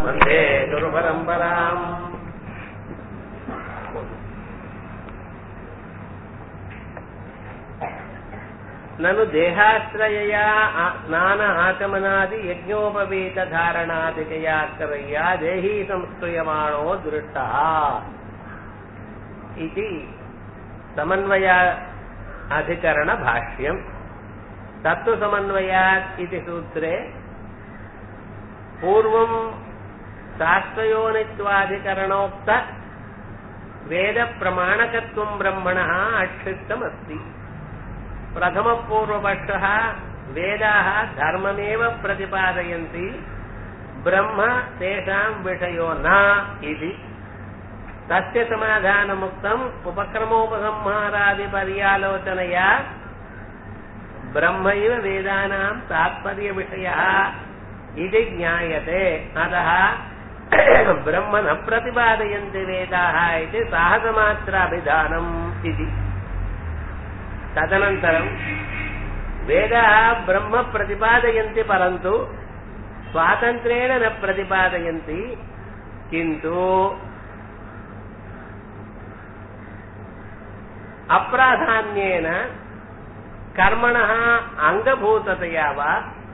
वन्दे गुरुपरम्पराम् ननु देहाश्रयया आ- स्नान आचमनादि यज्ञोपवीतधारणादिकया करय्या देही संस्क्रियमाणो दृष्टः इति समन्वया अधिकरणभाष्यम् तत्तु समन्वयात् इति सूत्रे पूर्वम् शास्त्रयोनित्वाधिकरणोक्त वेदप्रमाणकत्वम् ब्रह्मणः अक्षिप्तमस्ति प्रथमपूर्वपक्षः वेदाः धर्ममेव प्रतिपादयन्ति ब्रह्म तेषाम् विषयो न इति तस्य समाधानमुक्तम् उपक्रमोपसंहारादिपर्यालोचनया ब्रह्मैव वेदानाम् तात्पर्यविषयः इति ज्ञायते अतः ब्रह्म न प्रतिपादयन्ति वेदाः इति साहसमात्राभिधानम् इति तदनन्तरम् वेदाः ब्रह्म प्रतिपादयन्ति परन्तु स्वातन्त्र्येण न प्रतिपादयन्ति किन्तु अप्राधान्येन कर्मणः अङ्गभूततया वा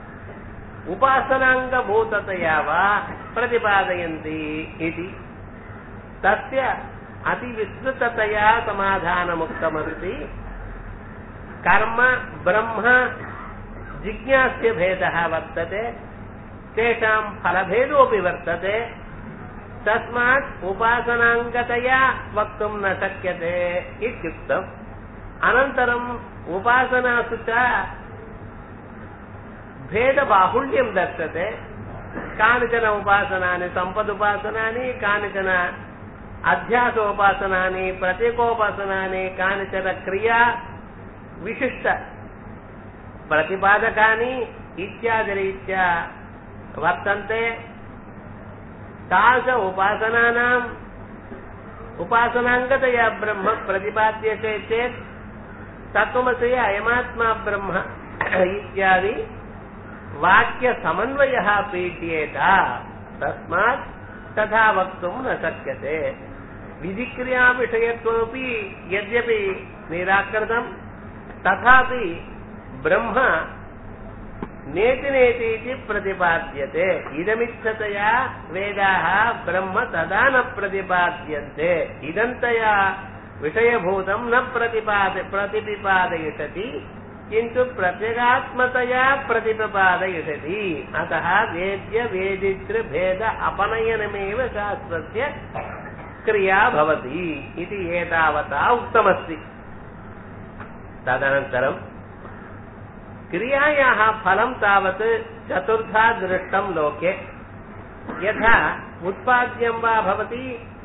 उपासनाङ्गभूततया वा प्रतिपादयन्ति इति तस्य अतिविस्तृततया समाधानमुक्तमस्ति कर्म ब्रह्म जिज्ञास्य भेदः वर्तते तेषां फलभेदोऽपि वर्तते तस्मात् उपासनाङ्गतया वक्तुं न शक्यते इत्युक्तम् अनन्तरम् उपासनासु च भेदबाहुल्यं दर्शते कानिचन उपासनानि सम्पदुपासनानि कानिचन अध्यासोपासनानि प्रतीकोपासनानि कानिचन क्रिया विशिष्ट प्रतिपादकानि इत्यादिरीत्या वर्तन्ते तादृश उपासनानाम् उपासनाङ्गतया ब्रह्म प्रतिपाद्यते चेत् तत्त्वमसि अयमात्मा ब्रह्म इत्यादि वाक्यसमन्वयः पीड्येत तस्मात् तथा वक्तुं न शक्यते विधिक्रियाविषयत्वमपि यद्यपि निराकृतम् तथापि ब्रह्म नेति नेति इति प्रतिपाद्यते इदमिच्छतया वेदाः ब्रह्म तदा न प्रतिपाद्यन्ते इदन्तया विषयभूतं न प्रतिपाद प्रतिपिपादयिषति किन्तु प्रत्यगात्मतया प्रतिपिपादयिषति अतः वेद्य वेदितृभेद अपनयनमेव शास्त्रस्य क्रिया भवति इति एतावता उक्तमस्ति तदनन्तरम् क्रियायाः फलं तावत् चतुर्था दृष्टं लोके यथा उत्पाद्यं वा भवति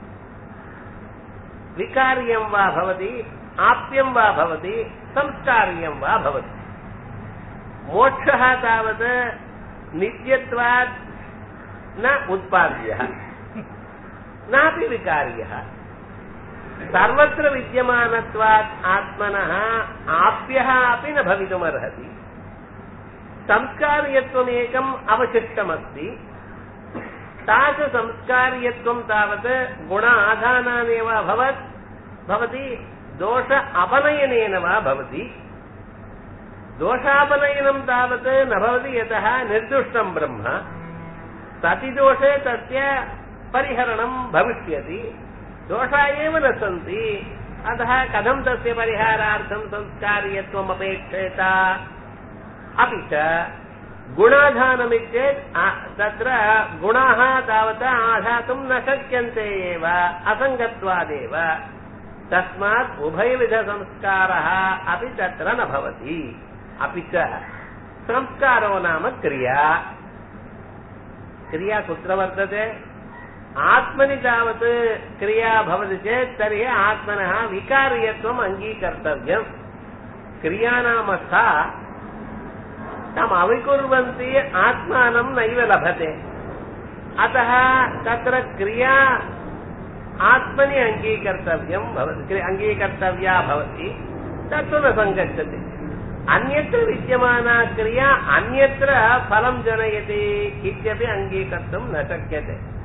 विकार्यं वा भवति आप्यं वा भवति संस्कार्यं वा भवति मोक्षः तावत् नित्यत्वात् न उत्पाद्यः नापि विकार्यः सर्वत्र विद्यमानत्वात् आत्मनः आप्यः अपि न भवितुमर्हति संस्कार्यत्वमेकम् अवशिष्टमस्ति तादृशसंस्कार्यत्वं तावत् गुण आधानानेव अभवत् भवति दोष अपनयनेन वा भवति दोषापनयनं तावत् न भवति यतः निर्दुष्टं ब्रह्म सतिदोषे तस्य परिहरणं भविष्यति दोषा एव न सन्ति अतः कथं तस्य परिहारार्थं संस्कार्यत्वम् अपेक्षेत अपि च गुणाधानमित्येत् तत्र गुणाः तावत् आधातुं न शक्यन्ते एव असङ्गत्वादेव तस्मात् उभयविधसंस्कारः अपि तत्र न भवति अपि च संस्कारो नाम क्रिया क्रिया कुत्र वर्तते आत्मनि तावत् क्रिया भवति चेत् तर्हि आत्मनः विकार्यत्वम् अङ्गीकर्तव्यम् क्रिया नाम सा तम् अविकुर्वन्ति आत्मानं नैव लभते अतः तत्र क्रिया आत्मनि अङ्गीकर्तव्यं भवति अङ्गीकर्तव्या भवति तत्तु न सङ्गच्छति अन्यत्र विद्यमाना क्रिया अन्यत्र फलं जनयति इत्यपि अङ्गीकर्तुं न शक्यते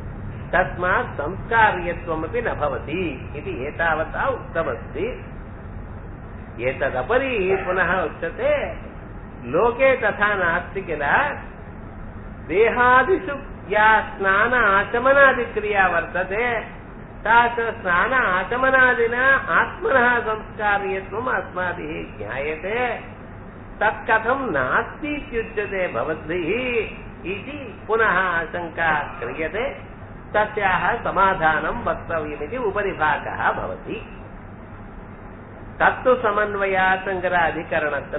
तस्मात् संस्कार्यत्वमपि न भवति इति एतावता उक्तमस्ति एतदपरि पुनः उच्यते लोके तथा नास्ति किल देहादिषु या स्नान आचमनादिक्रिया वर्तते सा च स्नान आचमनादिना आत्मनः संस्कार्यत्वम् अस्माभिः ज्ञायते तत्कथम् नास्ति इत्युच्यते भवद्भिः इति पुनः आशङ्का क्रियते तस्याः समाधानं वक्तव्यमिति उपरिभागः भवति தத்து சமன்வயாசங்கிற அதிகரணத்துல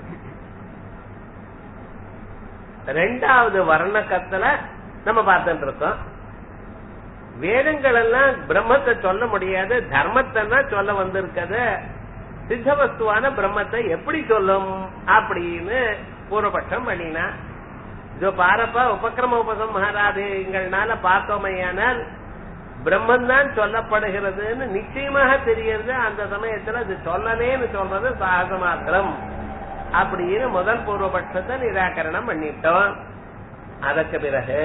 ரெண்டாவது வர்ணக்கத்துல நம்ம பார்த்துட்டு இருக்கோம் வேதங்கள் எல்லாம் பிரம்மத்தை சொல்ல முடியாது தர்மத்தை தான் சொல்ல வந்திருக்கது சித்த வஸ்துவான பிரம்மத்தை எப்படி சொல்லும் அப்படின்னு பூர்வபட்சம் பண்ணினா இதோ பாரப்பா உபக்கிரம உபசம்ஹாராதிகள்னால பார்த்தோமையானால் பிரம்மன் தான் சொல்லப்படுகிறதுன்னு நிச்சயமாக தெரியறது அந்த சமயத்துல அது சொல்லலேன்னு சொல்றது சாகச மாத்திரம் அப்படின்னு முதல் பூர்வபட்சத்தை நிராகரணம் பண்ணிட்டோம் அதற்கு பிறகு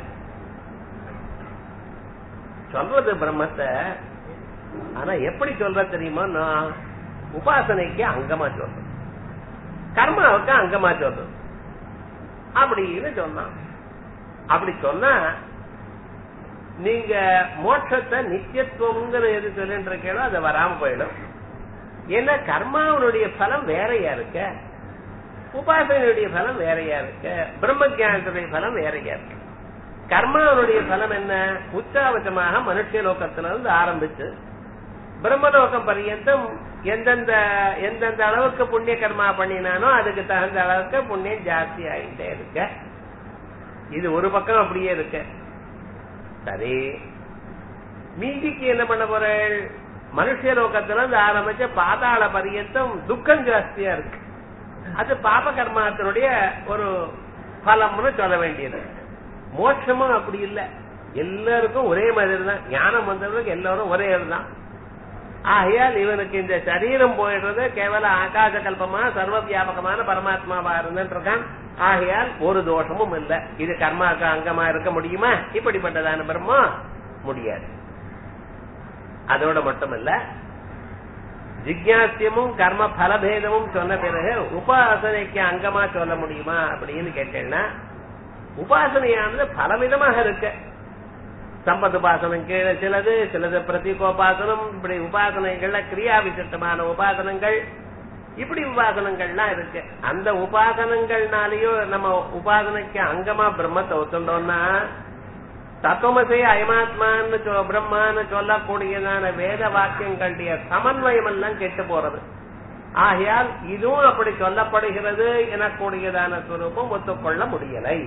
சொல்றது பிரம்மத்தை ஆனா எப்படி சொல்ற தெரியுமா நான் உபாசனைக்கு அங்கமா சொல்றேன் கர்மாவுக்கு அங்கமா சொல்றது அப்படின்னு சொன்னான் அப்படி சொன்னா நீங்க மோட்சத்தை நித்தியத்துவம்ங்கிற எது சொல்லிட்டு இருக்கீங்களோ அது வராம போயிடும் ஏன்னா கர்மாவனுடைய பலம் வேறையா இருக்க உபாசனையுடைய பலம் வேறையா இருக்கு பிரம்ம ஜானத்துடைய பலம் வேறையா இருக்கு கர்மாவனுடைய பலம் என்ன உச்சாவச்சமாக மனுஷ லோகத்துல இருந்து ஆரம்பிச்சு பிரம்மலோகம் பரியந்தம் எந்தெந்த எந்தெந்த அளவுக்கு புண்ணிய கர்மா பண்ணினானோ அதுக்கு தகுந்த அளவுக்கு புண்ணியம் ஜாஸ்தி ஆகிட்டே இருக்க இது ஒரு பக்கம் அப்படியே இருக்கு சரி மீதிக்கு என்ன பண்ண போறேன் மனுஷ லோகத்துல இருந்து ஆரம்பிச்ச பாதாள பரியந்தம் துக்கம் ஜாஸ்தியா இருக்கு அது பாப கர்மாத்தினுடைய ஒரு பலம்னு சொல்ல வேண்டியது மோட்சமும் அப்படி இல்ல எல்லாருக்கும் ஒரே மாதிரி தான் ஞானம் வந்தவர்களுக்கு எல்லாரும் ஒரே தான் ஆகையால் இவனுக்கு இந்த சரீரம் போயிடுறது கேவல ஆகாச கல்பமா சர்வ வியாபகமான பரமாத்மாவா இருந்துட்டு இருக்கான் ஆகையால் ஒரு தோஷமும் இல்ல இது கர்மாக்கு அங்கமா இருக்க முடியுமா இப்படிப்பட்டதான பிரம்மோ முடியாது அதோட மட்டுமல்ல ஜிக்யாசியமும் கர்ம பலபேதமும் சொன்ன பிறகு உபாசனைக்கு அங்கமா சொல்ல முடியுமா அப்படின்னு கேட்டேன்னா உபாசனையானது பலவிதமாக இருக்கு சம்பத் உபாசனம் கீழே சிலது சிலது பிரதீகோபாசனம் இப்படி உபாசனைகள்ல கிரியா விசிஷ்டமான உபாசனங்கள் இப்படி உபாசனங்கள்லாம் இருக்கு அந்த உபாசனங்கள்னாலயோ நம்ம உபாசனைக்கு அங்கமா பிரம்மத்தை ஒத்துண்டோம்னா தத்துவமசை அயமாத்மான்னு சொ- பிரம்மான்னு சொல்லக்கூடியதான வேத வாக்கியங்களுடைய சமன்வயம் எல்லாம் கெட்டு போறது ஆகையால் இதுவும் அப்படி சொல்லப்படுகிறது எனக்கூடியதான சுரூபம் ஒத்துக்கொள்ள முடியலை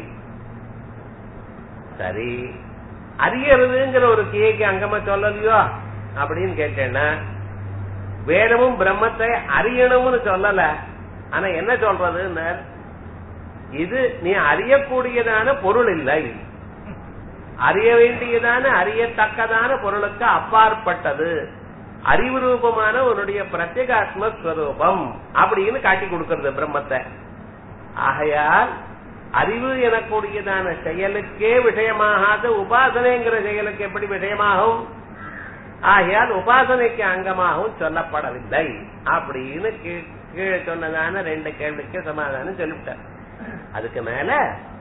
சரி அறியறதுங்கிற ஒரு கியைக்கு அங்கமா சொல்லலையோ அப்படின்னு கேட்டேன்னா வேதமும் பிரம்மத்தை அறியணும்னு சொல்லல ஆனா என்ன சொல்றதுன்னு இது நீ அறியக்கூடியதான பொருள் இல்லை அறிய வேண்டியதான அறியத்தக்கதான பொருளுக்கு அப்பாற்பட்டது அறிவு ரூபமான உன்னுடைய பிரத்யேகாத்ம ஸ்வரூபம் அப்படின்னு காட்டி கொடுக்கிறது பிரம்மத்தை ஆகையால் அறிவு எனக்கூடியதான செயலுக்கே விஷயமாகாத உபாசனைங்கிற செயலுக்கு எப்படி விஷயமாகும் ஆகையால் உபாசனைக்கு அங்கமாகவும் சொல்லப்படவில்லை அப்படின்னு கீழ்- கீழே சொன்னதான ரெண்டு கேள்விக்கு சமாதானம் சொல்லிவிட்டார் அதுக்கு மேல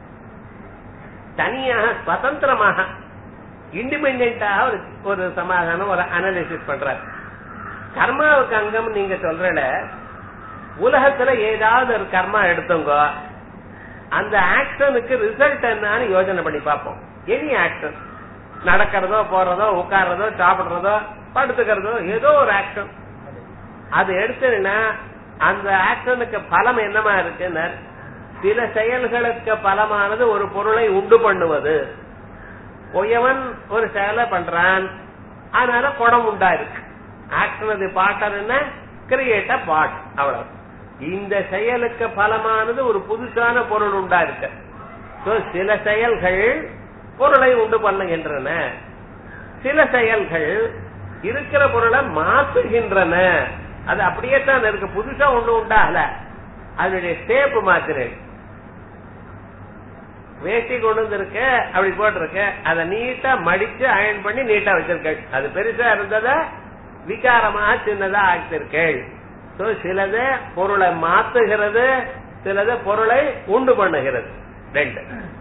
தனியாக சுதந்திரமாக இண்டிபெண்டாக ஒரு ஒரு சமாதானம் ஒரு அனாலிசிஸ் பண்றார் கர்மாவுக்கு அங்கம் நீங்க சொல்றல உலகத்துல ஏதாவது ஒரு கர்மா எடுத்துங்க அந்த ஆக்ஷனுக்கு ரிசல்ட் என்னன்னு யோசனை பண்ணி பார்ப்போம் எனி ஆக்ஷன் நடக்கிறதோ போறதோ உட்கார்றதோ சாப்பிடுறதோ படுத்துக்கிறதோ ஏதோ ஒரு ஆக்ஷன் அது எடுத்ததுன்னா அந்த ஆக்ஷனுக்கு பலம் என்னமா இருக்குன்னு சில செயல்களுக்கு பலமானது ஒரு பொருளை உண்டு பண்ணுவது பொய்யவன் ஒரு செயலை பண்றான் அதனால குடம் உண்டா இருக்கு ஆக்ஷன் அது பாட்டர் என்ன கிரியேட் அ பாட் அவ்வளவு இந்த செயலுக்கு பலமானது ஒரு புதுசான பொருள் உண்டா இருக்கு So, சில செயல்கள் பொருளை உண்டு பண்ணுகின்றன சில செயல்கள் இருக்கிற பொருளை மாற்றுகின்றன அது அப்படியே தான் இருக்கு புதுசா ஒண்ணு உண்டாகல அதனுடைய ஸ்டேப் மாத்துறேன் வேஷ்டி கொண்டு வந்திருக்க அப்படி போட்டிருக்க அதை நீட்டா மடிச்சு அயன் பண்ணி நீட்டா வச்சிருக்கேள் அது பெருசா இருந்தத விகாரமாக சின்னதா ஆக்கியிருக்கேள் சோ சிலது பொருளை மாத்துகிறது சிலது பொருளை உண்டு பண்ணுகிறது ரெண்டு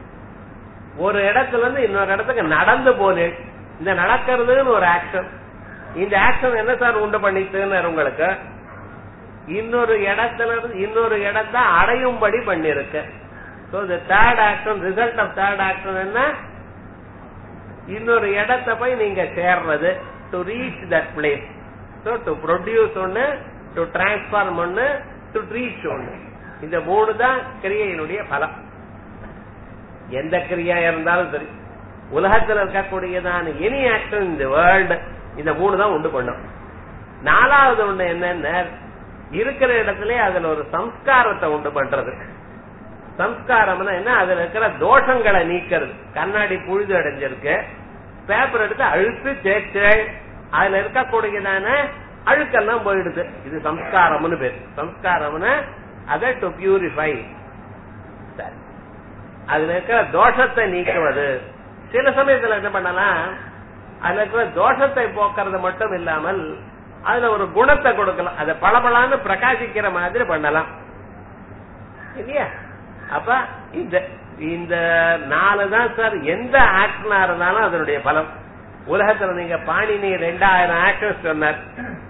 ஒரு இடத்துல இருந்து இன்னொரு இடத்துக்கு நடந்து போனேன் இந்த நடக்கிறதுன்னு ஒரு ஆக்ஷன் இந்த ஆக்ஷன் என்ன சார் உண்டு பண்ணிட்டுன்னு உங்களுக்கு இன்னொரு இடத்துல இருந்து இன்னொரு இடத்தை அடையும்படி பண்ணிருக்கு so the third action result of third action என்ன இன்னொரு இடத்தை போய் நீங்க சேர்றது to reach that place so to produce ஒன்னு டு டிரான்ஸ்பார்ம் ஒன்னு டு ரீச் ஒன்னு இந்த மூணு தான் கிரியையினுடைய பலம் எந்த கிரியா இருந்தாலும் சரி உலகத்தில் இருக்கக்கூடியதான எனி ஆக்ஷன் இந்த வேர்ல்டு இந்த மூணு தான் உண்டு பண்ணும் நாலாவது ஒண்ணு என்னன்னா இருக்கிற இடத்துல அதுல ஒரு சம்ஸ்காரத்தை உண்டு பண்றது சம்ஸ்காரம்னா என்ன அதுல இருக்கிற தோஷங்களை நீக்கிறது கண்ணாடி புழுது அடைஞ்சிருக்கு பேப்பர் எடுத்து அழுத்து தேய்ச்சு அதுல இருக்கக்கூடியதான அழுக்கெல்லாம் போயிடுது இது சம்ஸ்காரம்னு பேர் சம்ஸ்காரம்னு அதை டு பியூரிஃபை சரி அதுல இருக்கிற தோஷத்தை நீக்குவது சில சமயத்துல என்ன பண்ணலாம் அதுல இருக்கிற தோஷத்தை போக்குறது மட்டும் இல்லாமல் அதுல ஒரு குணத்தை கொடுக்கலாம் அதை பளபளான்னு பிரகாசிக்கிற மாதிரி பண்ணலாம் இல்லையா அப்ப இந்த இந்த நாலு தான் சார் எந்த ஆக்ஷனா இருந்தாலும் அதனுடைய பலம் உலகத்துல நீங்க பாணினி ரெண்டாயிரம் ஆக்டர்ஸ் சொன்னார்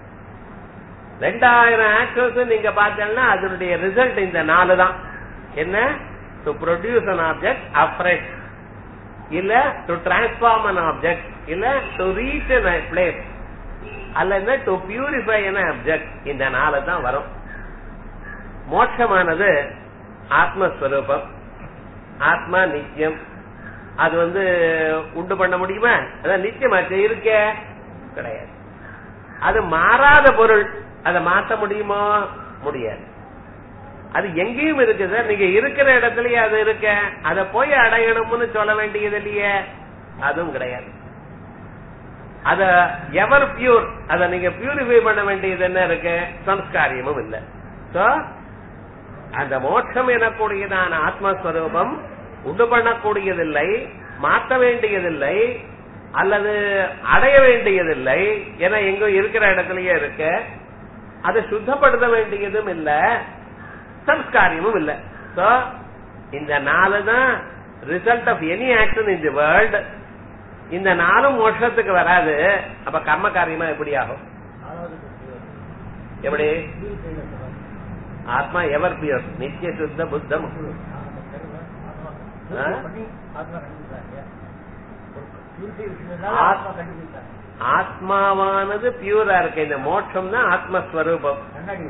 ரெண்டாயிரம் ஆக்டர்ஸ் நீங்க பார்த்தீங்கன்னா அதனுடைய ரிசல்ட் இந்த நாலு தான் என்ன டு ப்ரொடியூஸ் அன் ஆப்ஜெக்ட் அப்ரெஷ் இல்ல டு டிரான்ஸ்பார்ம் அன் ஆப்ஜெக்ட் இல்ல டு ரீச் அன் பிளேஸ் அல்லது டு பியூரிஃபை அன் ஆப்ஜெக்ட் இந்த நாலு தான் வரும் மோட்சமானது ஆத்மஸ்வரூபம் ஆத்மா நித்தியம் அது வந்து உண்டு பண்ண முடியுமா அதான் நிச்சயமாச்சு இருக்க கிடையாது அது மாறாத பொருள் அதை மாத்த முடியுமோ முடியாது அது எங்கேயும் இருக்குது நீங்க இருக்கிற இடத்துலயே அது இருக்க அதை போய் அடையணும்னு சொல்ல வேண்டியது இல்லையே அதுவும் கிடையாது அத எவர் பியூர் அத நீங்க பியூரிஃபை பண்ண வேண்டியது என்ன இருக்கு சம்ஸ்காரியமும் இல்ல சோ அந்த மோட்சம் எனக்கூடியதான ஆத்மஸ்வரூபம் உண்டு பண்ணக்கூடியதில்லை மாற்ற வேண்டியதில்லை அல்லது அடைய வேண்டியதில்லை ஏன்னா எங்க இருக்கிற இடத்துலயே இருக்கு அதை சுத்தப்படுத்த வேண்டியதும் இல்ல சம்ஸ்காரியமும் இல்ல சோ இந்த நாலு தான் result of any action in the world இந்த நாளும் மோட்சத்துக்கு வராது அப்ப கர்ம காரியமா எப்படி ஆகும் எப்படி ஆத்மா எவர் பியூர் நித்திய சுத்த புத்தம் ஆத்மாவானது பியூரா இருக்கு இந்த மோட்சம் தான் ஆத்மஸ்வரூபம்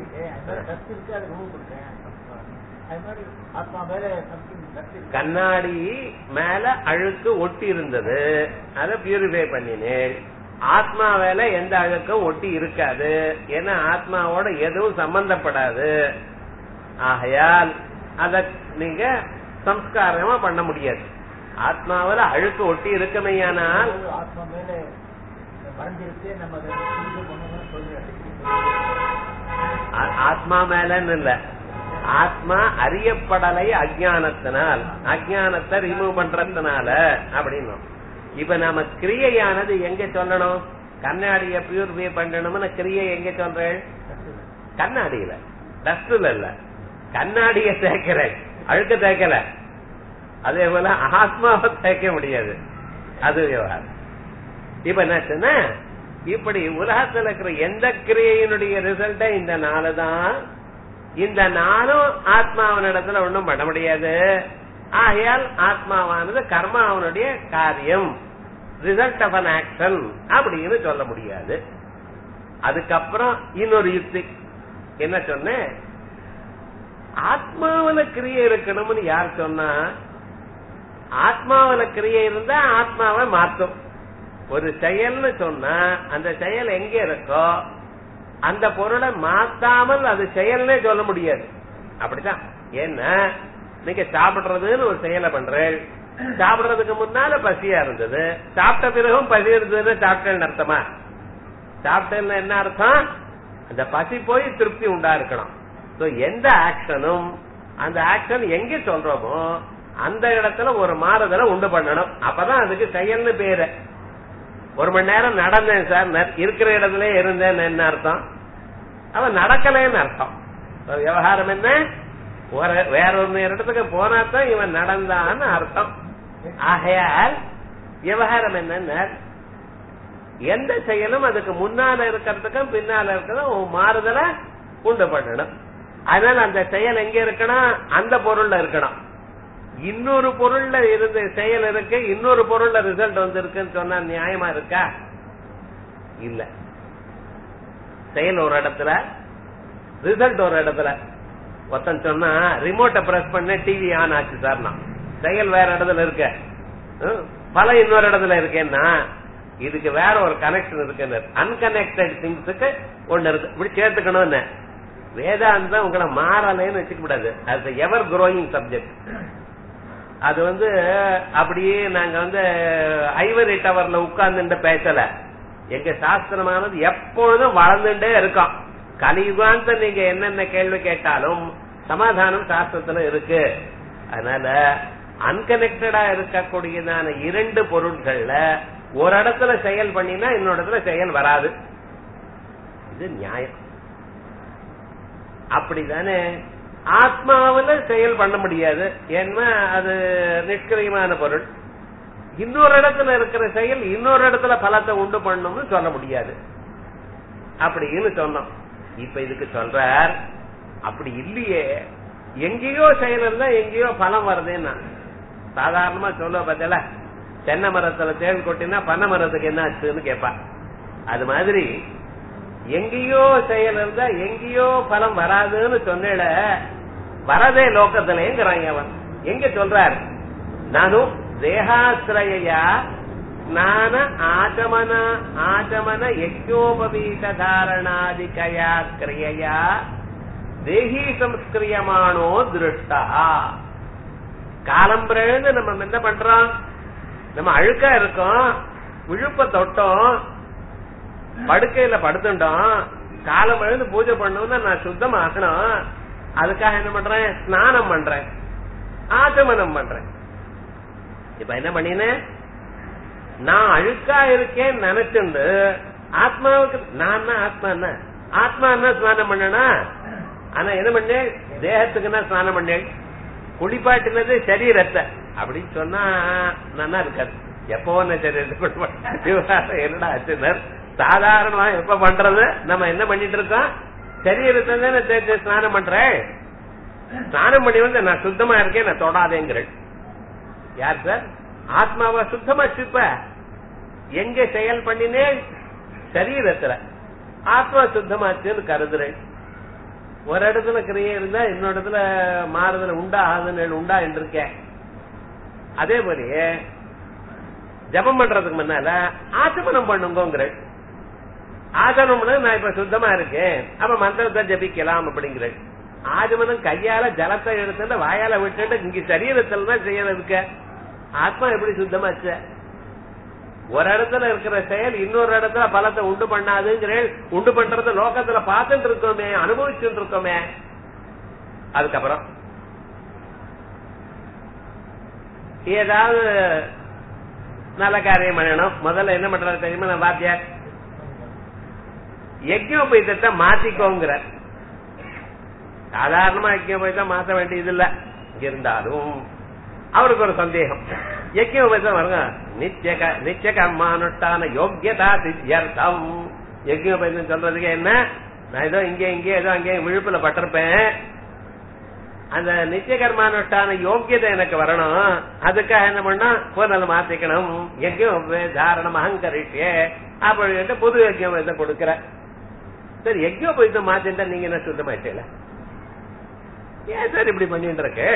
கண்ணாடி மேல அழுக்கு ஒட்டி இருந்தது அதை பியூரிஃபை பண்ணினேன் ஆத்மா வேலை எந்த அழுக்கும் ஒட்டி இருக்காது ஏன்னா ஆத்மாவோட எதுவும் சம்பந்தப்படாது ஆகையால் அத நீங்க சம்ஸ்காரமா பண்ண முடியாது ஆத்மாவில அழுக்கு ஒட்டி இருக்குமையானால் ஆத்மா மேல வரைஞ்சிருக்கு நம்ம அதை புரிந்து பண்ணணும்னு சொல்றேன் ஆ- ஆத்மா மேலன்னு இல்ல ஆத்மா அறியப்படலை அஜானத்தினால் அஜானத்தை ரிமூவ் பண்றதுனால அப்படின்னு இப்ப நாம கிரியையானது எங்க சொல்லணும் கண்ணாடிய பியூரிஃபை பண்ணணும்னு கிரியை எங்க சொல்றேன் கண்ணாடியில டஸ்ட்ல இல்ல கண்ணாடிய தேய்க்கிறேன் அழுக்க தேய்க்கல அதே போல ஆத்மாவை தேய்க்க முடியாது அது விவகாரம் இப்ப என்னாச்சுன்னா இப்படி உலகத்துல இருக்கிற எந்த கிரியையினுடைய ரிசல்ட்ட இந்த நாலு தான் இந்த நாளும் ஆத்மாவனிடத்துல ஒண்ணும் பண்ண முடியாது ஆகையால் ஆத்மாவானது கர்மாவனுடைய காரியம் ரிசல்ட் ஆஃப் அன் ஆக்ஷன் அப்படின்னு சொல்ல முடியாது அதுக்கப்புறம் இன்னொரு யுக்தி என்ன சொன்னேன் ஆத்மாவில கிரியை இருக்கணும்னு யார் சொன்னா ஆத்மாவில கிரியை இருந்தா ஆத்மாவை மாத்தும் ஒரு செயல்னு சொன்னா அந்த செயல் எங்க இருக்கோ அந்த பொருளை மாத்தாமல் அது செயல்னே சொல்ல முடியாது அப்படிதான் ஏன்னா நீங்க சாப்பிடுறதுன்னு ஒரு செயலை பண்றேன் சாப்பிடுறதுக்கு முன்னால பசியா இருந்தது சாப்பிட்ட பிறகும் பசி இருந்ததுன்னு சாப்பிட்டேன்னு அர்த்தமா சாப்பிட்டேன்னு என்ன அர்த்தம் அந்த பசி போய் திருப்தி உண்டா இருக்கணும் So, எந்த ஆக்ஷனும் அந்த ஆக்ஷன் எங்க சொல்றோமோ அந்த இடத்துல ஒரு மாறுதலை உண்டு பண்ணணும் அப்பதான் அதுக்கு செயல்னு பேரு ஒரு மணி நேரம் நடந்தேன் சார் ந- இருக்கிற இடத்துல இருந்தேன் என்ன அர்த்தம் அவன் நடக்கலைன்னு அர்த்தம் இப்ப விவகாரம் என்ன ஒரு- வேற ஒரு இடத்துக்கு போனா தான் இவன் நடந்தான்னு அர்த்தம் ஆகையால் விவகாரம் என்னன்னா எந்த செயலும் அதுக்கு முன்னால இருக்கிறதுக்கும் பின்னால இருக்கிறதும் மாறுதலை உண்டு பண்ணணும் அதனால அந்த செயல் எங்க இருக்கணும் அந்த பொருள்ல இருக்கணும் இன்னொரு பொருள்ல இருந்து செயல் இருக்கு இன்னொரு பொருள்ல ரிசல்ட் வந்திருக்குன்னு சொன்னா நியாயமா இருக்கா இல்ல செயல் ஒரு இடத்துல ரிசல்ட் ஒரு இடத்துல ஒருத்தன் சொன்னா ரிமோட்டை பிரஸ் பண்ண டிவி ஆன் ஆச்சு சார் நான் செயல் வேற இடத்துல இருக்க ஹம், பல இன்னொரு இடத்துல இருக்கேன்னா இதுக்கு வேற ஒரு கனெக்ஷன் இருக்கு அன்கனெக்டட் திங்ஸுக்கு ஒண்ணு இருக்கு இப்படி சேர்த்துக்கணும்னு வேதாந்தம் உங்களை மாறலைன்னு வச்சுக்க கூடாது அது எவர் குரோயிங் சப்ஜெக்ட் அது வந்து அப்படியே நாங்க வந்து ஐவரி டவர்ல உட்கார்ந்துட்டு பேசல எங்க சாஸ்திரமானது எப்பொழுதும் வளர்ந்துட்டே இருக்கும் கலியுகாந்த நீங்க என்னென்ன கேள்வி கேட்டாலும் சமாதானம் சாஸ்திரத்துல இருக்கு அதனால அன்கனெக்டடா இருக்கக்கூடியதான இரண்டு பொருட்கள்ல ஒரு இடத்துல செயல் பண்ணினா இன்னொரு இடத்துல செயல் வராது இது நியாயம் அப்படிதானே ஆத்மாவுல செயல் பண்ண முடியாது ஏன்னா அது நிஷ்கிரியமான பொருள் இன்னொரு இடத்துல இருக்கிற செயல் இன்னொரு இடத்துல பலத்தை உண்டு பண்ணும்னு சொல்ல முடியாது அப்படின்னு சொன்னோம் இப்ப இதுக்கு சொல்றார் அப்படி இல்லையே எங்கேயோ செயல் இருந்தா எங்கேயோ பலம் வருதுன்னா சாதாரணமா சொல்ல பார்த்தல தென்னை மரத்துல தேன் கொட்டினா பனை மரத்துக்கு என்ன ஆச்சுன்னு கேட்பா அது மாதிரி எங்கேயோ செயல் இருந்தா எங்கேயோ பலம் வராதுன்னு சொன்னேல வரதே லோகத்திலேங்கிறாங்க அவன் எங்க சொல்றார் நானும் தேகாசிரயா ஸ்நான ஆச்சமன ஆச்சமன யஜ்யோபவீத தாரணாதிகயா கிரியையா தேகி சம்ஸ்கிரியமானோ திருஷ்டா காலம்பிறந்து நம்ம என்ன பண்றோம் நம்ம அழுக்கா இருக்கோம் விழுப்ப தொட்டோம் படுக்கையில படுத்துட்டோம் காலம் எழுந்து பூஜை பண்ணணும்னா நான் சுத்தம் ஆகணும் அதுக்காக என்ன பண்றேன் ஸ்நானம் பண்றேன் ஆச்சமனம் பண்றேன் இப்ப என்ன பண்ணினேன் நான் அழுக்கா இருக்கேன் நினைச்சுண்டு ஆத்மாவுக்கு நான் ஆத்மா என்ன ஆத்மா என்ன ஸ்நானம் பண்ணனா ஆனா என்ன பண்ணேன் தேகத்துக்கு என்ன ஸ்நானம் பண்ணேன் குளிப்பாட்டினது சரீரத்தை அப்படின்னு சொன்னா நல்லா இருக்காது எப்போ ஒன்னு சரீரத்தை என்னடா ஆச்சுனர் சாதாரணமா எப்ப பண்றது நம்ம என்ன பண்ணிட்டு இருக்கோம் சரீரத்தை தானே தேய்ச்சு ஸ்நானம் பண்றேன் ஸ்நானம் பண்ணி வந்து நான் சுத்தமா இருக்கேன் நான் தொடாதேங்கிறேன் யார் சார் ஆத்மாவை சுத்தமா சிப்ப எங்க செயல் பண்ணினேன் சரீரத்துல ஆத்மா சுத்தமாச்சுன்னு கருதுறேன் ஒரு இடத்துல கிரியை இருந்தா இன்னொரு இடத்துல மாறுதல் உண்டா ஆகுதுன்னு உண்டா என்று இருக்கேன் அதே மாதிரியே ஜபம் பண்றதுக்கு முன்னால ஆச்சமனம் பண்ணுங்கிறேன் ஆச்சமனம்னு நான் இப்ப சுத்தமா இருக்கேன் அப்ப மந்திரத்தை ஜபிக்கலாம் அப்படிங்கிறேன் ஆஜமனம் கையால ஜலத்தை எடுத்துட்டு வாயால விட்டுட்டு இங்க சரீரத்துல தான் செய்யறது இருக்க ஆத்மா எப்படி சுத்தமாச்சு ஒரு இடத்துல இருக்கிற செயல் இன்னொரு இடத்துல பலத்தை உண்டு பண்ணாதுங்கிறேன் உண்டு பண்றது லோகத்துல பார்த்துட்டு இருக்கோமே அனுபவிச்சுட்டு இருக்கோமே அதுக்கப்புறம் ஏதாவது நல்ல காரியம் பண்ணணும் முதல்ல என்ன பண்றது தெரியுமா நான் வாத்தியார் யஜ்யோபயத்தை மாத்திக்கோங்கிற சாதாரணமா யஜ்யோபயத்தை மாத்த வேண்டியது இல்ல இருந்தாலும் அவருக்கு ஒரு சந்தேகம் யஜ்யோபயத்தம் வருங்க நித்திய நித்திய கர்மானுஷ்டான யோக்கியதா சித்தியர்த்தம் யஜ்யோபயத்தம் சொல்றதுக்கு என்ன நான் ஏதோ இங்கே இங்கே ஏதோ அங்கே விழுப்புல பட்டிருப்பேன் அந்த நித்திய கர்மானுஷ்டான யோக்கியதை எனக்கு வரணும் அதுக்காக என்ன பண்ணா போனதை மாத்திக்கணும் யஜ்யம் தாரணம் அகங்கரிஷே அப்படி புது யஜ்யம் இதை கொடுக்கிற சரி யஜ்யோபயத்தை மாத்திட்டா நீங்க என்ன சுத்தமாயிட்டீங்களா ஏன் சார் இப்படி பண்ணிட்டு இருக்கு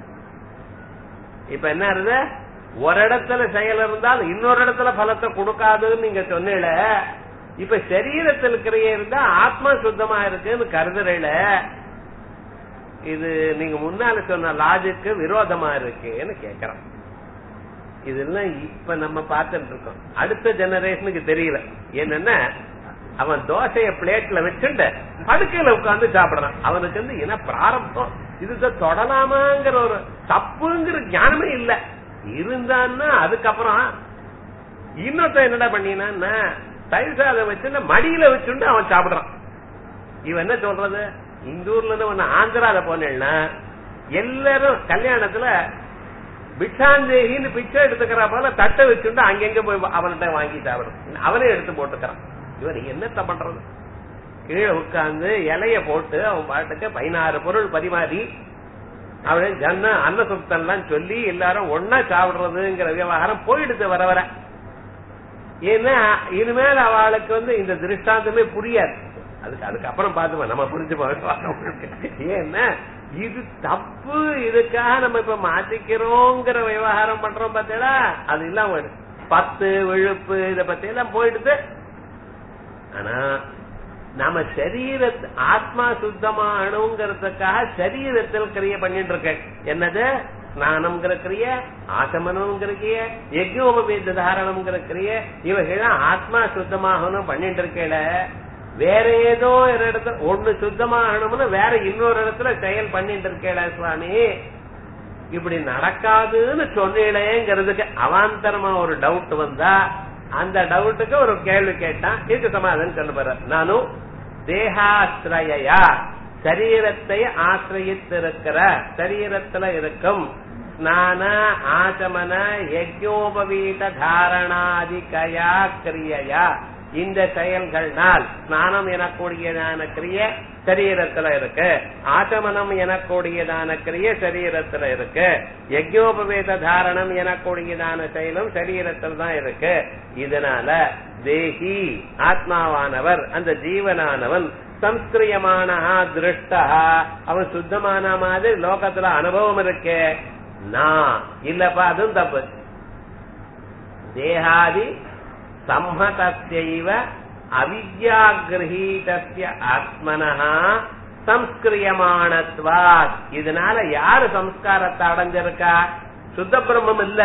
இப்ப என்ன இருது ஒரு இடத்துல செயல் இருந்தால் இன்னொரு இடத்துல பலத்தை கொடுக்காதுன்னு நீங்க சொன்னீல இப்ப சரீரத்தில் இருக்கிற இருந்தா ஆத்மா சுத்தமா இருக்குன்னு கருதுறீல இது நீங்க முன்னால சொன்ன லாஜிக்கு விரோதமா இருக்குன்னு கேக்குறோம் இதெல்லாம் இப்ப நம்ம பார்த்துட்டு இருக்கோம் அடுத்த ஜெனரேஷனுக்கு தெரியல என்னன்னா அவன் தோசைய பிளேட்ல வச்சுட்டு படுக்கையில உட்கார்ந்து சாப்பிடுறான் அவனுக்கு வந்து என்ன பிராரம்பம் இதுதான் தொடலாமாங்கிற ஒரு தப்புங்கிற ஞானமே இல்ல இருந்தான்னா அதுக்கப்புறம் இன்னொருத்தன் என்னடா பண்ணினா தயிர் சாதம் வச்சு மடியில வச்சுட்டு அவன் சாப்பிடுறான் இவன் என்ன சொல்றது இந்த ஊர்ல இருந்து ஒன்னு ஆந்திரால போனேன்னா எல்லாரும் கல்யாணத்துல பிக்ஷாந்தேகின்னு பிச்சை எடுத்துக்கிற போல தட்டை வச்சுட்டு அங்கங்க போய் அவன்கிட்ட வாங்கி சாப்பிடும் அவனே எடுத்து போட்டுக்கிறான் இவர் என்னத்த பண்றது கீழே உட்கார்ந்து இலைய போட்டு அவன் பாட்டுக்கு பதினாறு பொருள் பரிமாறி அவனே ஜன்ன அன்னசுத்தம்லாம் சொல்லி எல்லாரும் ஒன்னா சாப்பிடுறதுங்கிற விவகாரம் போயிடுது வர வர ஏன்னா இனிமேல் அவளுக்கு வந்து இந்த திருஷ்டாந்தமே புரியாது அதுக்கு அதுக்கப்புறம் பார்த்துப்போம் நம்ம புரிஞ்சுப்போம் ஏன்னா இது தப்பு இதுக்காக நம்ம இப்ப மாத்திக்கிறோங்கிற விவகாரம் பண்றோம் பார்த்தீங்களா அது இல்லாம போயிடுது. பத்து விழுப்பு இத பத்தி எல்லாம் போயிடுது ஆனா நம்ம சரீர ஆத்மா சுத்தமானுங்கிறதுக்காக சரீரத்தில் கிரிய பண்ணிட்டு இருக்க என்னது ஸ்நானம்ங்கிற கிரிய ஆசமனம்ங்கிற கிரிய யஜ்யோபவேத தாரணம்ங்கிற கிரிய இவைகள்லாம் ஆத்மா சுத்தமாகணும் பண்ணிட்டு இருக்கல வேற ஏதோ ஒரு இடத்துல ஒண்ணு சுத்தமாகணும்னு வேற இன்னொரு இடத்துல செயல் பண்ணிட்டு இருக்கல சுவாமி இப்படி நடக்காதுன்னு சொன்னீங்களேங்கிறதுக்கு அவாந்தரமா ஒரு டவுட் வந்தா அந்த டவுட்டுக்கு ஒரு கேள்வி கேட்டான் இதுக்கு சமாதானம் சொல்ல போற நானும் தேகாஸ்ரயா சரீரத்தை ஆசிரியத்திருக்கிற சரீரத்துல இருக்கும் ஸ்நான ஆச்சமன யஜ்யோபவீத தாரணாதிகயா கிரியையா இந்த செயல்கள்னால் ஸ்நானம் எனக்கூடியதான கிரிய சரீரத்துல இருக்கு ஆச்சமனம் எனக்கூடியதான கிரிய சரீரத்துல இருக்கு யஜ்யோபவேத தாரணம் எனக்கூடியதான செயலும் சரீரத்தில் தான் இருக்கு இதனால தேகி ஆத்மாவானவர் அந்த ஜீவனானவன் சம்ஸ்கிரியமான திருஷ்டா அவன் சுத்தமான மாதிரி லோகத்துல அனுபவம் இருக்கு நான் இல்லப்பா அதுவும் தப்பு தேகாதி சம்மதத்தைவ அவித்யாகிரகீதஸ்ய ஆத்மனஹா சம்ஸ்கிரியமானத்வாத் இதனால யாரு சம்ஸ்காரத்தை அடைஞ்சிருக்கா சுத்த பிரம்மம் இல்ல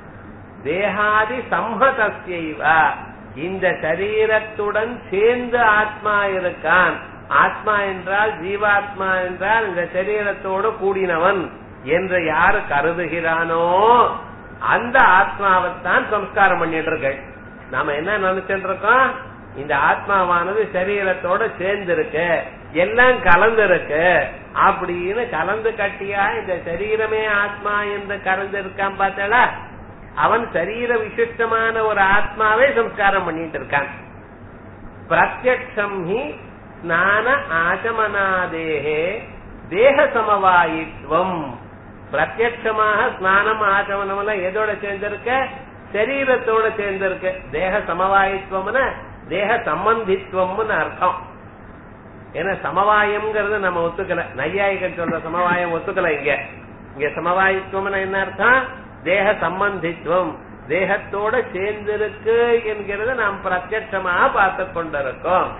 தேகாதி சம்மதத்தைவ இந்த சரீரத்துடன் சேர்ந்து ஆத்மா இருக்கான் ஆத்மா என்றால் ஜீவாத்மா என்றால் இந்த சரீரத்தோடு கூடினவன் என்று யாரு கருதுகிறானோ அந்த ஆத்மாவைத்தான் சம்ஸ்காரம் பண்ணிட்டு இருக்க நாம என்ன நினைச்சிட்டு இருக்கோம் இந்த ஆத்மாவானது சரீரத்தோட சேர்ந்து இருக்கு எல்லாம் கலந்து இருக்கு அப்படின்னு கலந்து கட்டியா இந்த சரீரமே ஆத்மா என்று கலந்து இருக்கான் பார்த்தா அவன் சரீர விசிஷ்டமான ஒரு ஆத்மாவே சம்ஸ்காரம் பண்ணிட்டு இருக்கான் பிரத்யக்ஷம் ஹி ஸ்நான ஆச்சமனாதேகே தேக சமவாயித்வம் பிரத்யட்சமாக ஸ்நானம் ஆச்சமனம் எல்லாம் எதோட சேர்ந்திருக்க சரீரத்தோட சேர்ந்திருக்கு தேக சமவாயித்வம்னு தேக சம்பந்தித்வம்னு அர்த்தம் ஏன்னா சமவாயம்ங்கிறது நம்ம ஒத்துக்கல நையாயிகள் சொல்ற சமவாயம் ஒத்துக்கல இங்க இங்க சமவாயித்வம்னு என்ன அர்த்தம் தேக சம்பந்தித்வம் தேகத்தோட சேர்ந்திருக்கு என்கிறத நாம் பிரத்யட்சமாக பார்த்து கொண்டிருக்கோம்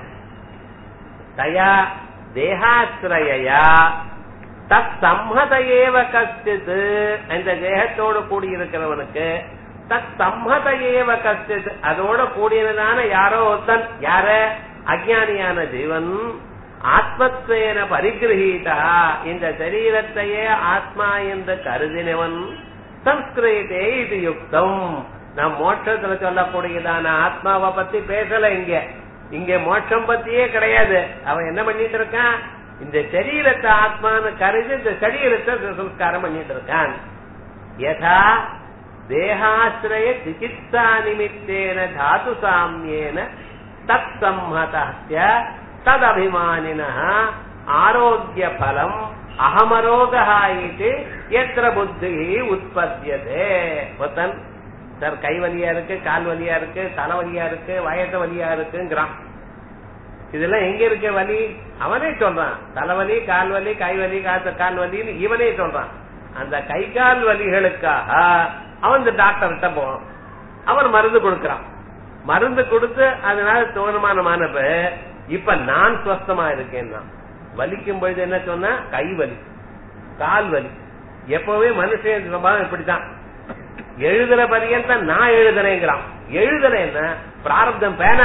தயா தேகாசிரயா தத் சம்மத ஏவ கஷ்டித் இந்த தேகத்தோடு கூடியிருக்கிறவனுக்கு தத் சம்மத ஏவ கஷ்டித் அதோட கூடியதான யாரோ ஒருத்தன் யார அஜானியான ஜீவன் ஆத்மத்வேன பரிகிரகீதா இந்த சரீரத்தையே ஆத்மா என்று கருதினவன் சம்ஸ்கிருதே இது யுக்தம் நாம் மோட்சத்துல சொல்லக்கூடியதான ஆத்மாவை பத்தி பேசல இங்க இங்க மோட்சம் பத்தியே கிடையாது அவன் என்ன பண்ணிட்டு இருக்கான் இந்த சரீரத்தை ஆத்மான்னு கருதி இந்த சரீரத்தை சம்ஸ்காரம் பண்ணிட்டு இருக்கான் யதா தேகாசிரய சிகிச்சா நிமித்தேன தாது சாமியேன தத் சம்மதஸ்ய ததபிமானின ஆரோக்கிய பலம் அகமரோகா இது எத்திர புத்தி உற்பத்தியதே ஒருத்தன் சார் கை வலியா இருக்கு கால் வலியா இருக்கு தலை வலியா இருக்கு வயத்த வலியா இருக்குங்கிறான் இதெல்லாம் எங்க இருக்க வலி அவனே சொல்றான் தலைவலி கால் வலி கை வலி காத்த கால் வலின்னு இவனே சொல்றான் அந்த கை கால் வலிகளுக்காக அவன் இந்த டாக்டர்கிட்ட போவான் அவன் மருந்து கொடுக்கறான் மருந்து கொடுத்து அதனால தோணுமானமானப்ப இப்ப நான் சுவஸ்தமா இருக்கேன்னா வலிக்கும் பொழுது என்ன சொன்னா கை வலி கால் வலி எப்பவே மனுஷன் சுபாவம் இப்படித்தான் எழுதுற பரியந்தம் நான் எழுதுறேங்கிறான் எழுதுறேன்னா பிராரப்தம் பேனா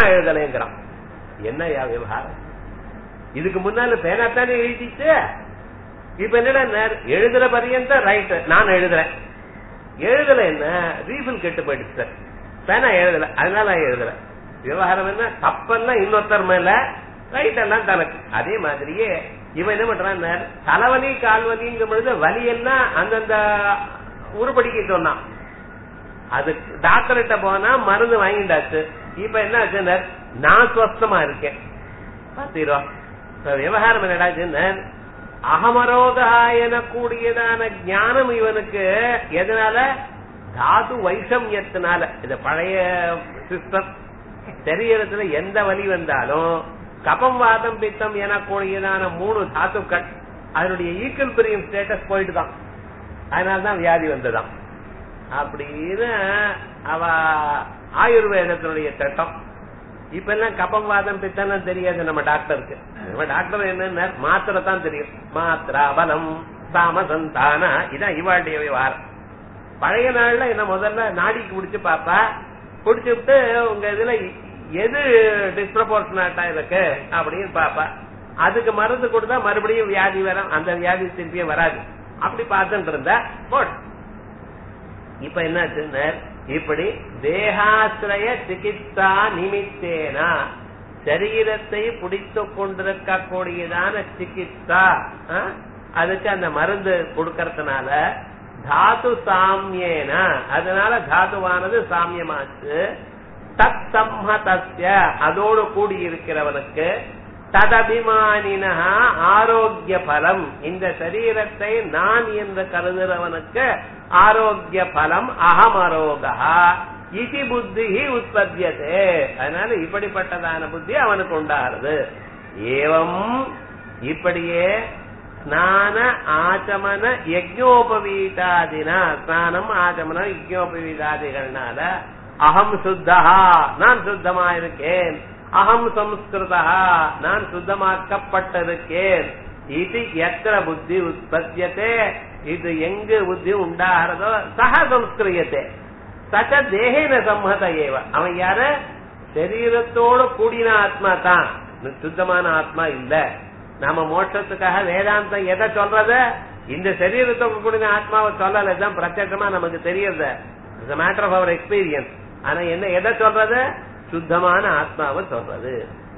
இப்ப என்னடா நேர் எழுதுற பரியந்த ரைட் நான் எழுதுறேன் எழுதல என்ன ரீஃபில் கெட்டு போயிடுச்சு சார் பேனா எழுதல அதனால நான் எழுதல விவகாரம் என்ன தப்பெல்லாம் இன்னொருத்தர் மேல ரைட் எல்லாம் தனக்கு அதே மாதிரியே இவன் என்ன பண்றான் நேர் தலைவலி கால்வலிங்கும் பொழுது வலி எல்லாம் அந்தந்த உருப்படிக்கு சொன்னான் அது டாக்டர்கிட்ட போனா மருந்து வாங்கிட்டாச்சு இப்ப என்ன ஆச்சுன்னா நான் சுவஸ்தமா இருக்கேன் பாத்தீரோ இப்ப விவகாரம் என்னடாச்சுன்னா அகமரோகா எனக்கூடியதான ஞானம் இவனுக்கு எதனால தாது வைஷமியத்தினால இது பழைய சிஸ்டம் சரீரத்துல எந்த வலி வந்தாலும் கபம் வாதம் பித்தம் எனக்கூடியதான மூணு தாத்துக்கள் அதனுடைய ஈக்குவல் பிரியும் ஸ்டேட்டஸ் போயிட்டு தான் அதனாலதான் வியாதி வந்ததாம் அப்படின்னு அவ ஆயுர்வேதத்தினுடைய சட்டம் இப்ப எல்லாம் கபம் வாதம் பித்தம் தெரியாது நம்ம டாக்டருக்கு நம்ம டாக்டர் என்ன மாத்திரை தான் தெரியும் மாத்திரா பலம் சாமசந்தானா இதான் இவாளுடைய விவகாரம் பழைய நாள்ல என்ன முதல்ல நாடிக்கு பிடிச்சு பாப்பா பிடிச்சு விட்டு உங்க இதுல எது டிஸ்ப்ரபோர்ஷனாட்டா இருக்கு அப்படின்னு பாப்பா அதுக்கு மருந்து கொடுத்தா மறுபடியும் வியாதி வரும் அந்த வியாதி திருப்பியும் வராது அப்படி பார்த்துட்டு இருந்தா போட் இப்ப என்னாச்சுன்னு இப்படி தேகாசிரய சிகிச்சா நிமித்தேனா சரீரத்தை பிடித்துக் கொண்டிருக்கக்கூடியதான சிகிச்சா ஆ? அதுக்கு அந்த மருந்து கொடுக்கறதுனால தாது சாமியேன அதனால தாதுவானது சாமியமாச்சு தத் சம்மதஸ்ய அதோடு கூடி இருக்கிறவனுக்கு ததபிமானினா ஆரோக்கிய பலம் இந்த சரீரத்தை நான் என்று கருதுறவனுக்கு ஆரோக்கிய பலம் அகமரோகா இதி புத்தி உற்பத்தியதே அதனால இப்படிப்பட்டதான புத்தி அவனுக்கு உண்டாருது ஏவம் இப்படியே ஸ்நான ஆச்சமன யஜ்ஞோபவீதாதினா ஸ்நானம் ஆச்சமனம் யஜ்ஞோபவீதாதிகள்னால அகம் சுத்தா நான் சுத்தமா இருக்கேன் அகம் சம்ஸ்கிருதா நான் சுத்தமாக்கப்பட்டிருக்கேன் இது எத்திர புத்தி உற்பத்தியதே இது எங்கு புத்தி உண்டாகிறதோ சக சம்ஸ்கிரியத்தே சக தேகேன சம்மத ஏவ அவன் யார சரீரத்தோடு கூடின ஆத்மா தான் சுத்தமான ஆத்மா இல்ல நாம மோட்சத்துக்காக வேதாந்தம் எதை சொல்றது இந்த சரீரத்தோடு கூடின ஆத்மாவை சொல்லல தான் பிரத்யட்சமா நமக்கு தெரியறது it's matter of our experience ஆனா என்ன எதை சொல்றது சுத்தமான ஆத்மாவை சொல்றது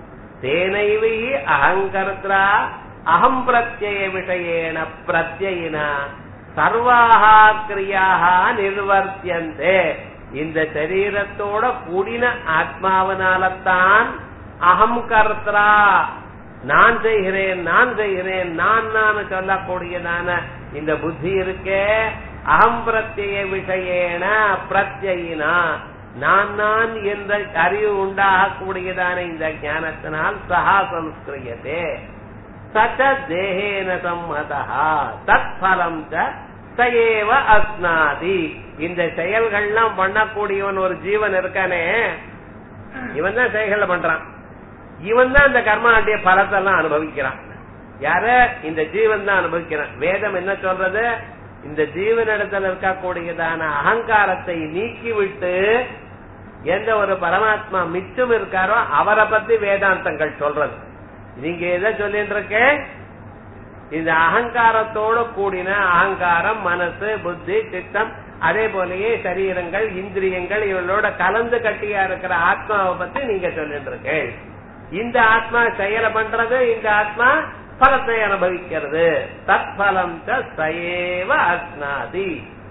தேனைவி அகங்கர்த்தா அகம் பிரத்யய விஷயேன பிரத்யினா சர்வாக கிரியாக நிர்வர்த்தியந்தே இந்த சரீரத்தோட கூடின ஆத்மாவனால்தான் அகம் கர்த்தா நான் செய்கிறேன் நான் செய்கிறேன் நான் நான் சொல்லக்கூடியதான இந்த புத்தி இருக்கே அகம் பிரத்யய விஷயேன பிரத்யினா நான் நான் என்ற அறிவு உண்டாகக்கூடியதான இந்த ஞானத்தினால் சகா சம்ஸ்கிரியதே சச்ச தேகேன சம்மதா தத் பலம் சயேவ அஸ்னாதி இந்த செயல்கள்லாம் பண்ணக்கூடியவன் ஒரு ஜீவன் இருக்கானே இவன் தான் செயல்களை பண்றான் இவன் தான் இந்த கர்மாண்டிய பலத்தெல்லாம் அனுபவிக்கிறான் யார இந்த ஜீவன் தான் அனுபவிக்கிறான் வேதம் என்ன சொல்றது இந்த ஜீவனிடத்தில் இருக்கக்கூடியதான அகங்காரத்தை நீக்கிவிட்டு எந்த ஒரு பரமாத்மா மிச்சம் இருக்காரோ அவரை பத்தி வேதாந்தங்கள் சொல்றது நீங்க எதை சொல்லிட்டு இருக்க இந்த அகங்காரத்தோட கூடின அகங்காரம் மனசு புத்தி சித்தம் அதே போலயே சரீரங்கள் இந்திரியங்கள் இவளோட கலந்து கட்டியா இருக்கிற ஆத்மாவை பத்தி நீங்க சொல்லிட்டு இருக்க இந்த ஆத்மா செயலை பண்றது இந்த ஆத்மா பலத்தை அனுபவிக்கிறது தத்பலம் சயேவ அஸ்னாதி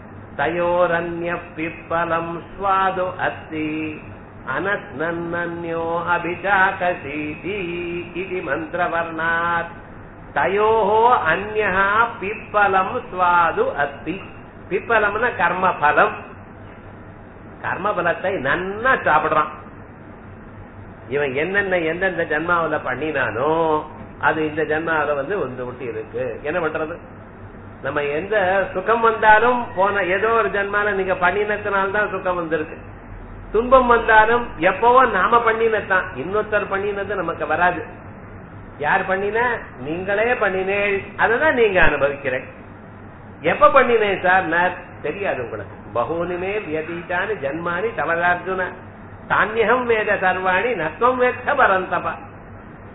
தயோரன்ய பிப்பலம் ஸ்வாது அஸ்தி அனஸ்னன்யோ அபிஜாகசீதி இது மந்திரவர்ணாத் தயோ அந்யா பிப்பலம் ஸ்வாது அஸ்தி பிப்பலம்னா கர்மபலம் கர்மபலத்தை நன்னா சாப்பிடுறான் இவன் என்னென்ன எந்தெந்த ஜன்மாவில பண்ணினானோ அது இந்த ஜன்மாவில வந்து வந்து விட்டு இருக்கு என்ன பண்றது நம்ம எந்த சுகம் வந்தாலும் போன ஏதோ ஒரு ஜன்மால நீங்க பண்ணினத்தினால்தான் சுகம் வந்திருக்கு துன்பம் வந்தாலும் எப்பவோ நாம பண்ணினதான் இன்னொருத்தர் பண்ணினது நமக்கு வராது யார் பண்ணின நீங்களே பண்ணினேள் அததான் நீங்க அனுபவிக்கிறேன் எப்ப பண்ணினேன் சார் நான் தெரியாது உங்களுக்கு பகூனிமே வியதீட்டானு ஜன்மானி தவதார்ஜுன தானியகம் வேத சர்வாணி நத்வம் வேத்த பரந்தபா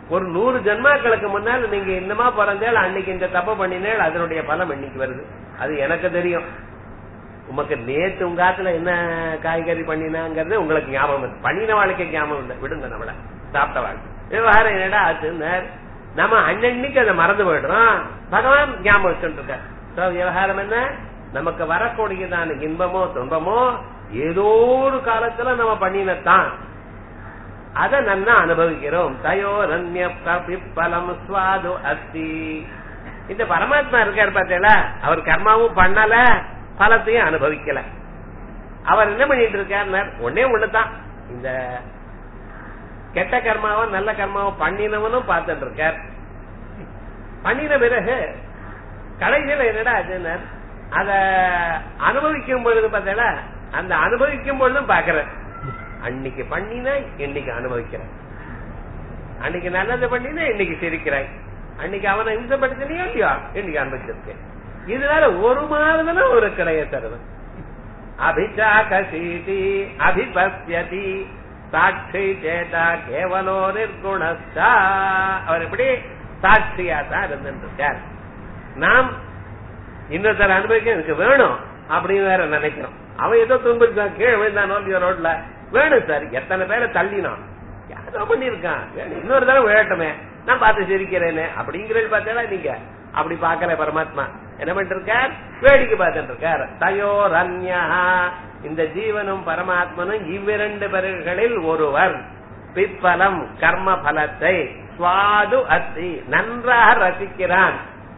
ஒரு நூறு ஜென்மாக்களுக்கு முன்னால நீங்க இன்னமா பிறந்தேள் அன்னைக்கு இந்த தப்பு பண்ணினேள் அதனுடைய பலம் இன்னைக்கு வருது அது எனக்கு தெரியும் உமக்கு நேத்து உங்க ஆத்துல என்ன காய்கறி பண்ணினாங்கிறது உங்களுக்கு ஞாபகம் இருக்கு பண்ணின வாழ்க்கை ஞாபகம் இல்லை விடுங்க நம்மள சாப்பிட்ட வாழ்க்கை விவகாரம் என்னடா ஆச்சுன்னு நம்ம அன்னன்னைக்கு அதை மறந்து போயிடுறோம் பகவான் ஞாபகம் வச்சுட்டு இருக்க So, விவகாரம் என்ன நமக்கு வரக்கூடியதான இன்பமோ துன்பமோ ஏதோ ஒரு காலத்துல நம்ம பண்ணினத்தான் அதை நன்னா அனுபவிக்கிறோம் தயோ ரன்ய பலம் சுவாது அஸ்தி இந்த பரமாத்மா இருக்காரு பார்த்தீங்களா அவர் கர்மாவும் பண்ணல பலத்தையும் அனுபவிக்கல அவர் என்ன பண்ணிட்டு இருக்கார் ஒன்னே ஒண்ணுதான் இந்த கெட்ட கர்மாவும் நல்ல கர்மாவும் பண்ணினவனும் பார்த்துட்டு இருக்கார் பண்ணின பிறகு கடைசியில என்னடா ஆச்சுன்னா அத அனுபவிக்கும் பொழுது பார்த்தா அந்த அனுபவிக்கும் பொழுதும் பாக்குறேன் அன்னைக்கு பண்ணினா இன்னைக்கு அனுபவிக்கிறேன் அன்னைக்கு நல்லது பண்ணினா இன்னைக்கு சிரிக்கிறாய் அன்னைக்கு அவனை இம்சப்படுத்தினியோ இல்லையோ இன்னைக்கு அனுபவிச்சிருக்கேன் இதனால ஒரு மாதம்னா ஒரு கிடையாது தருவன் அபிச்சாகசீதி அபிபஸ்யதி சாட்சி சேதா கேவலோ நிர்குணஸ்தா அவர் எப்படி சாட்சியா தான் இருந்துருக்கார் நாம் இன்னொருத்தர் அனுபவிக்க எனக்கு வேணும் அப்படின்னு வேற நினைக்கிறோம் அவன் ஏதோ துன்புறுத்தான் கீழே விழுந்தானோ இல்லையோ ரோட்ல வேணும் சார் எத்தனை பேரை தள்ளினான் யாரோ பண்ணிருக்கான் வேணும். இன்னொரு தடவை விழட்டுமே நான் பார்த்து சிரிக்கிறேன்னு அப்படிங்கிறது பார்த்தா நீங்க அப்படி பார்க்கல பரமாத்மா என்ன பண்ணிட்டு இருக்கார் வேடிக்கை பார்த்துட்டு இருக்கார் தயோ ரன்யா இந்த ஜீவனும் பரமாத்மனும் இவ்விரண்டு பேர்களில் ஒருவர் பிப்பலம் கர்ம பலத்தை சுவாது அத்தி நன்றாக ரசிக்கிறான்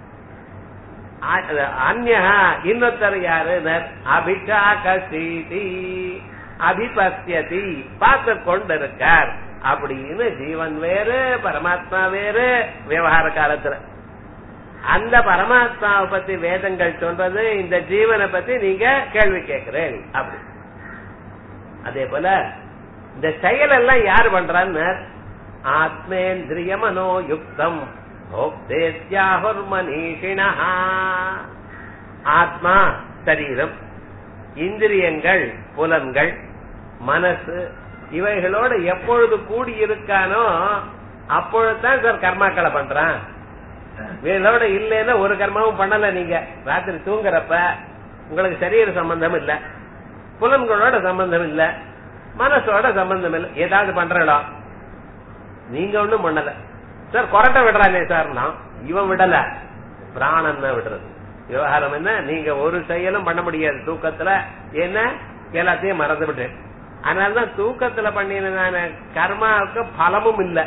அந்யா இன்னொருத்தர் யாரு அபிஷாகசீதி அபிபஸ்யதி பார்த்து கொண்டிருக்கார் அப்படின்னு ஜீவன் வேறு பரமாத்மா வேறு விவகார காலத்துல அந்த பரமாத்மாவை பத்தி வேதங்கள் சொல்றது இந்த ஜீவனை பத்தி நீங்க கேள்வி கேட்கிறேன் அப்படி அதே போல இந்த செயல் எல்லாம் யார் பண்றான்னு ஆத்மேந்திரிய மனோ யுக்தம் மனீஷிணா ஆத்மா சரீரம் இந்திரியங்கள் புலன்கள் மனசு இவைகளோட எப்பொழுது கூடி இருக்கானோ அப்பொழுதுதான் சார் கர்மாக்களை பண்றான் இதோட இல்லைன்னா ஒரு கர்மாவும் பண்ணல நீங்க ராத்திரி தூங்குறப்ப உங்களுக்கு சரீர சம்பந்தம் இல்ல புலன்களோட சம்பந்தம் இல்ல மனசோட சம்பந்தம் இல்ல ஏதாவது பண்றடா நீங்க ஒண்ணும் பண்ணல சார் கொரட்டை விடுறானே சார்னா இவன் விடல பிராணன் தான் விடுறது விவகாரம் என்ன நீங்க ஒரு செயலும் பண்ண முடியாது தூக்கத்துல என்ன எல்லாத்தையும் மறந்து விட்டு அதனாலதான் தூக்கத்துல பண்ணின கர்மாவுக்கு பலமும் இல்ல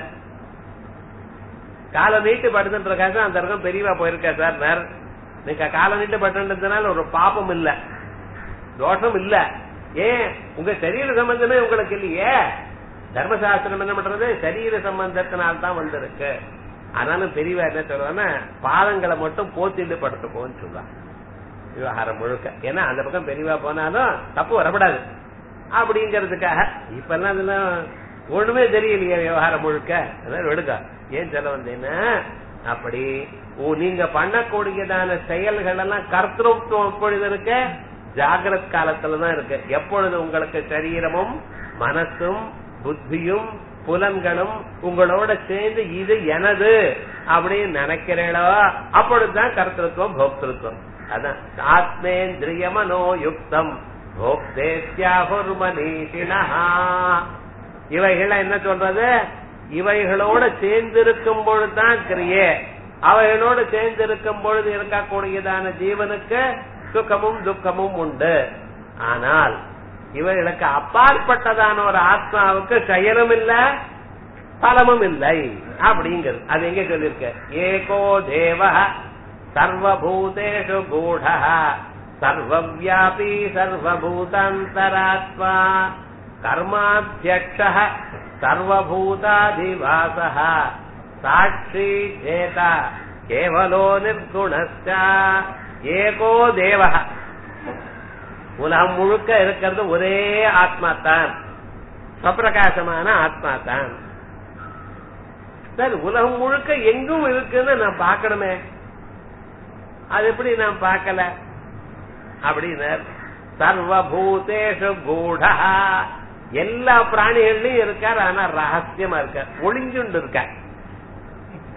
காலை நீட்டு படுத்துட்டு இருக்கா சார் அந்த இருக்கும் பெரியவா போயிருக்கா சார் நேர் நீங்க காலை நீட்டு பட்டுன்றதுனால ஒரு பாப்பம் இல்ல தோஷம் இல்ல ஏன் உங்க சரீர சம்பந்தமே உங்களுக்கு இல்லையே தர்மசாஸ்திரம் என்ன பண்றது சரீர சம்பந்தத்தினால் தான் வந்திருக்கு ஆனாலும் பெரியவா என்ன சொல்லுவாங்கன்னா பாதங்களை மட்டும் போத்திட்டு படுத்துக்கோன்னு சொல்லுவாங்க விவகாரம் முழுக்க ஏன்னா அந்த பக்கம் பெரியவா போனாலும் தப்பு வரப்படாது அப்படிங்கறதுக்காக இப்ப எல்லாம் அதெல்லாம் ஒண்ணுமே தெரியலையே விவகாரம் முழுக்க அதான் விடுங்க ஏன் சொல்ல வந்தேன்னா அப்படி நீங்க பண்ணக்கூடியதான செயல்கள் எல்லாம் கர்த்தத்துவம் எப்பொழுது இருக்க ஜாகிரத் காலத்துலதான் இருக்கு எப்பொழுது உங்களுக்கு சரீரமும் மனசும் புத்தியும் புலன்களும் உங்களோட சேர்ந்து இது எனது அப்படின்னு நினைக்கிறீங்களோ அப்பொழுதுதான் கர்த்தத்துவம் போக்திருத்துவம் அதான் ஆத்மேந்திரிய மனோ யுக்தம் போக்தேத்யாகுர்மனீஷிணா இவைகள் என்ன சொல்றது இவைகளோட சேர்ந்திருக்கும் பொழுதுதான் கிரியே அவைகளோடு சேர்ந்திருக்கும் பொழுது இருக்கக்கூடியதான ஜீவனுக்கு சுகமும் துக்கமும் உண்டு ஆனால் இவைகளுக்கு அப்பாற்பட்டதான ஒரு ஆத்மாவுக்கு செயலும் இல்ல பலமும் இல்லை அப்படிங்கிறது அது எங்க சொல்லிருக்க ஏகோ தேவ சர்வபூதேஷு கூட சர்வவியாபி சர்வபூதாந்தராத்மா கர்மாத்தியக்ஷ சர்வபூதாதிவாச சாட்சி சேதா கேவலோ நிர்குணஸ்ட ஏகோ தேவ உலகம் முழுக்க இருக்கிறது ஒரே ஆத்மா தான் சுப்பிரகாசமான ஆத்மா தான் சார் உலகம் முழுக்க எங்கும் இருக்குன்னு நான் பார்க்கணுமே அது எப்படி நான் பார்க்கல அப்படின்னு சர்வபூதேஷு கூட எல்லா பிராணிகள்லயும் இருக்கார் ஆனா ரகசியமா இருக்கார் ஒளிஞ்சுண்டு இருக்கார்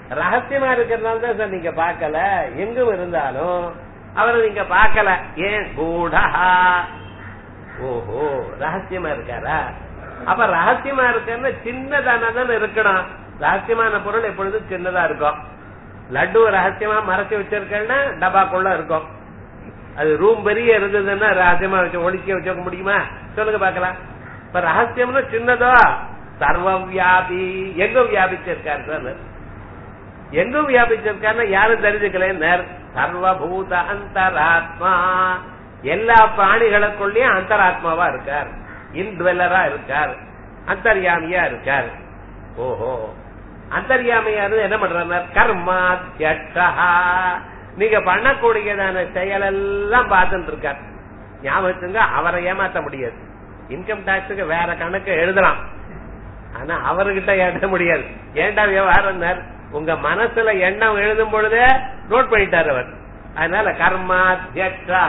ரகசியமா இருக்கிறதுனால தான் சார் நீங்க பார்க்கல எங்கும் இருந்தாலும் அவரை நீங்க பார்க்கல ஏன் கூடா ஓஹோ ரகசியமா இருக்காரா அப்ப ரகசியமா இருக்குன்னு சின்னதான தானே இருக்கணும் ரகசியமான பொருள் எப்பொழுதும் சின்னதா இருக்கும் லட்டு ரகசியமா மறைச்சு வச்சிருக்கேன்னா டப்பாக்குள்ள இருக்கும் அது ரூம் பெரிய இருந்ததுன்னா ரகசியமா வச்சு ஒழிக்க வச்சுக்க முடியுமா சொல்லுங்க பாக்கலாம் இப்ப ரகசியம்னா சின்னதோ சர்வ வியாபி எங்க வியாபிச்சிருக்காரு சார் எங்கும் வியாபிச்சிருக்காருன்னா யாரும் தெரிஞ்சுக்கல சர்வபூத அந்தராத்மா எல்லா பிராணிகளுக்குள்ளயும் அந்தராத்மாவா இருக்கார் இன்வெல்லரா இருக்கார் அந்தர்யாமியா இருக்கார் ஓஹோ அந்தர்யாமியா இருந்து என்ன பண்றாரு கர்மாத்தியட்சா நீங்க பண்ணக்கூடியதான செயல் எல்லாம் பார்த்துட்டு இருக்கார் ஞாபகத்துங்க அவரை ஏமாத்த முடியாது இன்கம் டாக்ஸுக்கு வேற கணக்கு எழுதலாம் ஆனா அவர்கிட்ட எழுத முடியாது ஏண்டா விவகாரம் உங்க மனசுல எண்ணம் எழுதும் பொழுதே நோட் பண்ணிட்டார் அவர் அதனால கர்மாத்தியட்சா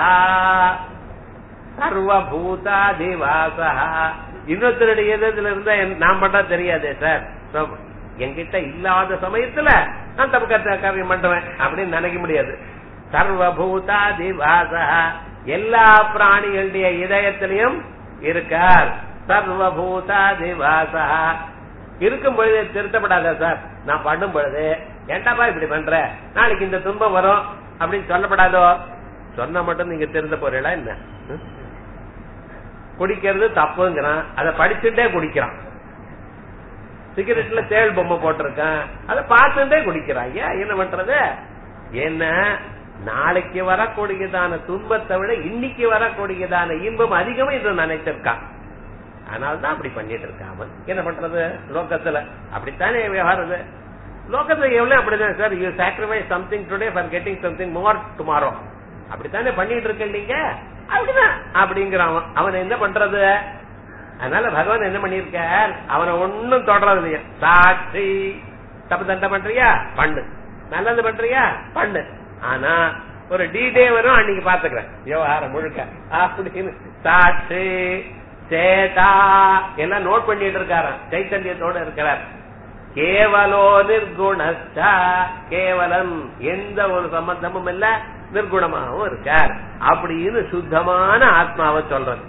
சர்வபூதாதிவாசா இன்னொருத்தருடைய இதுல இருந்தா நான் பண்ணா தெரியாதே சார் என்கிட்ட இல்லாத சமயத்துல நான் தப்பு கத்த காரியம் பண்ணுவேன் அப்படின்னு நினைக்க முடியாது சர்வபூதாதிவாசா எல்லா பிராணிகளுடைய இதயத்திலையும் இருக்கார் சர்வபூதாதிவாசா இருக்கும் பொழுது திருத்தப்படாத சார் நான் பண்ணும் பொழுது ஏண்டாப்பா இப்படி பண்ற நாளைக்கு இந்த துன்பம் வரும் அப்படின்னு சொல்லப்படாதோ சொன்ன மட்டும் நீங்க திருந்த போறீங்களா என்ன குடிக்கிறது தப்புங்கிறான் அதை படிச்சுட்டே குடிக்கிறான் சிகரெட்ல தேள் பொம்மை போட்டிருக்கான் அதை பார்த்துட்டே குடிக்கிறான் ஏன் என்ன பண்றது என்ன நாளைக்கு வரக்கூடியதான துன்பத்தை விட இன்னைக்கு வரக்கூடியதான இன்பம் அதிகமா இது நினைச்சிருக்கான் அதனால்தான் அப்படி பண்ணிட்டு இருக்கான் அவன் என்ன பண்றது லோகத்துல அப்படித்தானே விவகாரம் லோகத்துல எவ்வளவு அப்படிதான் sir you sacrifice something today for getting something more tomorrow அப்படித்தானே பண்ணிட்டு இருக்க நீங்க அப்படிதான் அப்படிங்கிறான் அவன் அவன் என்ன பண்றது அதனால பகவான் என்ன பண்ணிருக்கார் அவனை ஒன்னும் தொடறது இல்லையா சாட்சி தப்பு தண்டை பண்றியா பண்ணு நல்லது பண்றியா பண்ணு ஆனா ஒரு டீடே வரும் அன்னைக்கு பாத்துக்கிறேன் விவகாரம் முழுக்க அப்படின்னு சாட்சி சேட்டா எல்லாம் நோட் பண்ணிட்டு இருக்காராம் சைத்தன்யத்தோட இருக்கிறார் கேவலோ நிர்குணஸ்டா கேவலம் எந்த ஒரு சம்பந்தமும் இல்ல நிர்குணமாகவும் இருக்கார் அப்படின்னு சுத்தமான ஆத்மாவை சொல்றது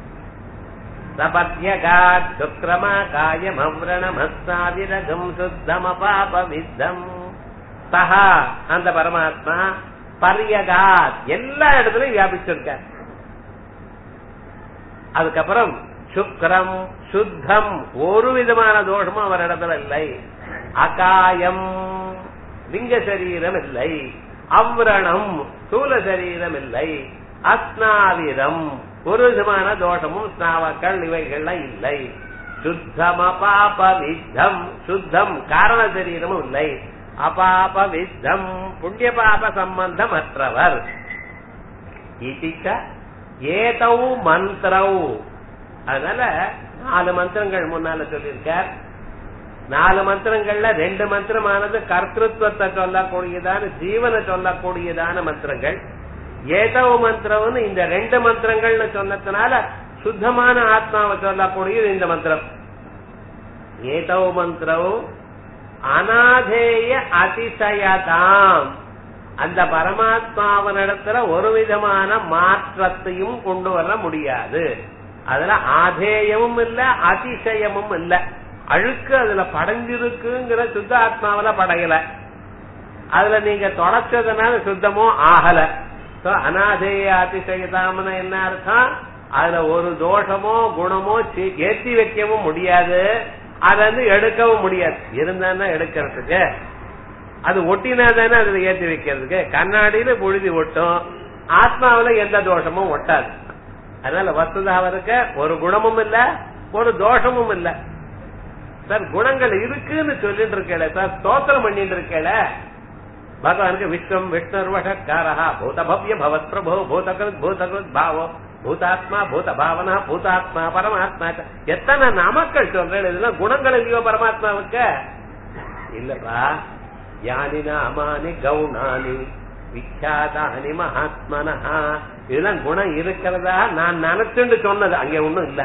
சபத்யகாத் சுக்ரமா காயம் அவ்ரணமஸ்தாதிரகம் சுத்தமபாப வித்தம் சஹா அந்த பரமாத்மா பரியகாத் எல்லா இடத்துலயும் வியாபிச்சிருக்கார் அதுக்கப்புறம் சுக்ரம் சுத்தம் ஒரு விதமான தோஷமும் அவர் இடத்துல இல்லை அகாயம் லிங்க சரீரம் இல்லை அவ்ரணம் ஸ்தூல சரீரம் இல்லை அஸ்னாவிரம் ஒரு விதமான தோஷமும் ஸ்நாவக்கள் இவைகள்லாம் இல்லை சுத்தம் அபாப வித்தம் சுத்தம் காரண சரீரமும் இல்லை அபாப வித்தம் புண்ணிய பாப சம்பந்தம் அற்றவர் இதிக்க ஏதௌ மந்திரௌ அதனால நாலு மந்திரங்கள் முன்னால சொல்லியிருக்கார் நாலு மந்திரங்கள்ல ரெண்டு மந்திரமானது கர்த்தத்துவத்தை சொல்லக்கூடியதான ஜீவனை சொல்லக்கூடியதான மந்திரங்கள் ஏதோ மந்திரம்னு இந்த ரெண்டு மந்திரங்கள்னு சொன்னதுனால சுத்தமான ஆத்மாவை சொல்லக்கூடியது இந்த மந்திரம் ஏதோ மந்திரம் அநாதேய அதிசயதாம் அந்த பரமாத்மாவனிடத்துல ஒரு விதமான மாற்றத்தையும் கொண்டு வர முடியாது அதுல ஆதேயமும் இல்ல அதிசயமும் இல்ல அழுக்கு அதுல படைஞ்சிருக்குங்கிற சுத்த ஆத்மாவில படையல அதுல நீங்க தொடச்சதுனால சுத்தமும் ஆகல அநாதேய அதிசயதாமன என்ன அர்த்தம் அதுல ஒரு தோஷமோ குணமோ ஏற்றி வைக்கவும் முடியாது அதை வந்து எடுக்கவும் முடியாது இருந்தா எடுக்கிறதுக்கு அது ஒட்டினா தானே அதுல ஏற்றி வைக்கிறதுக்கு கண்ணாடியில புழுதி ஒட்டும் ஆத்மாவில எந்த தோஷமும் ஒட்டாது அதனால வசுதாவருக்கு ஒரு குணமும் இல்ல ஒரு தோஷமும் இல்ல சார் குணங்கள் இருக்குன்னு சொல்லிட்டு இருக்கல சார் ஸ்தோத்திரம் பண்ணிட்டு இருக்கல பகவானுக்கு விஸ்வம் விஷ்ணுர்வஷக்காரா பூத பவ்ய பவத் பிரபோ பூதகிருத் பூதகிருத் பாவோ பூதாத்மா பூத பாவனா பூதாத்மா பரமாத்மா எத்தனை நாமக்கள் சொல்றேன் இதெல்லாம் குணங்கள் இல்லையோ பரமாத்மாவுக்கு இல்லப்பா யானி நாமானி கவுனானி விக்யாதானி மகாத்மனஹா இதெல்லாம் குணம் இருக்கிறதா நான் நினைச்சுண்டு சொன்னது அங்க ஒண்ணும் இல்ல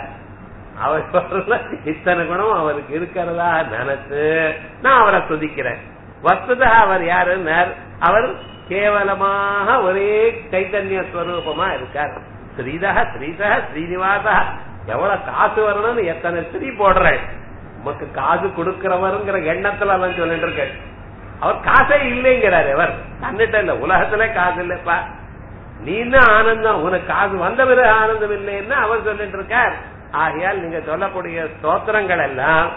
அவர் இத்தனை குணம் அவருக்கு இருக்கிறதா நினைச்சு நான் அவரை துதிக்கிறேன் வஸ்துதா அவர் யாருன்னார் அவர் கேவலமாக ஒரே கைத்தன்ய ஸ்வரூபமா இருக்கார் ஸ்ரீதா ஸ்ரீதா ஸ்ரீனிவாசா எவ்வளவு காசு வரணும்னு எத்தனை ஸ்ரீ போடுறேன் உமக்கு காசு கொடுக்கிறவருங்கிற எண்ணத்துல எல்லாம் சொல்லிட்டு இருக்க அவர் காசே இல்லைங்கிறாரு அவர் தன்னிட்ட இல்ல உலகத்துல காசு இல்லப்பா நீ தான் ஆனந்தம் உனக்கு காசு வந்த பிறகு ஆனந்தம் இல்லைன்னு அவர் சொல்லிட்டு இருக்கார் ஆகையால் நீங்க சொல்லக்கூடிய ஸ்தோத்திரங்கள் எல்லாம்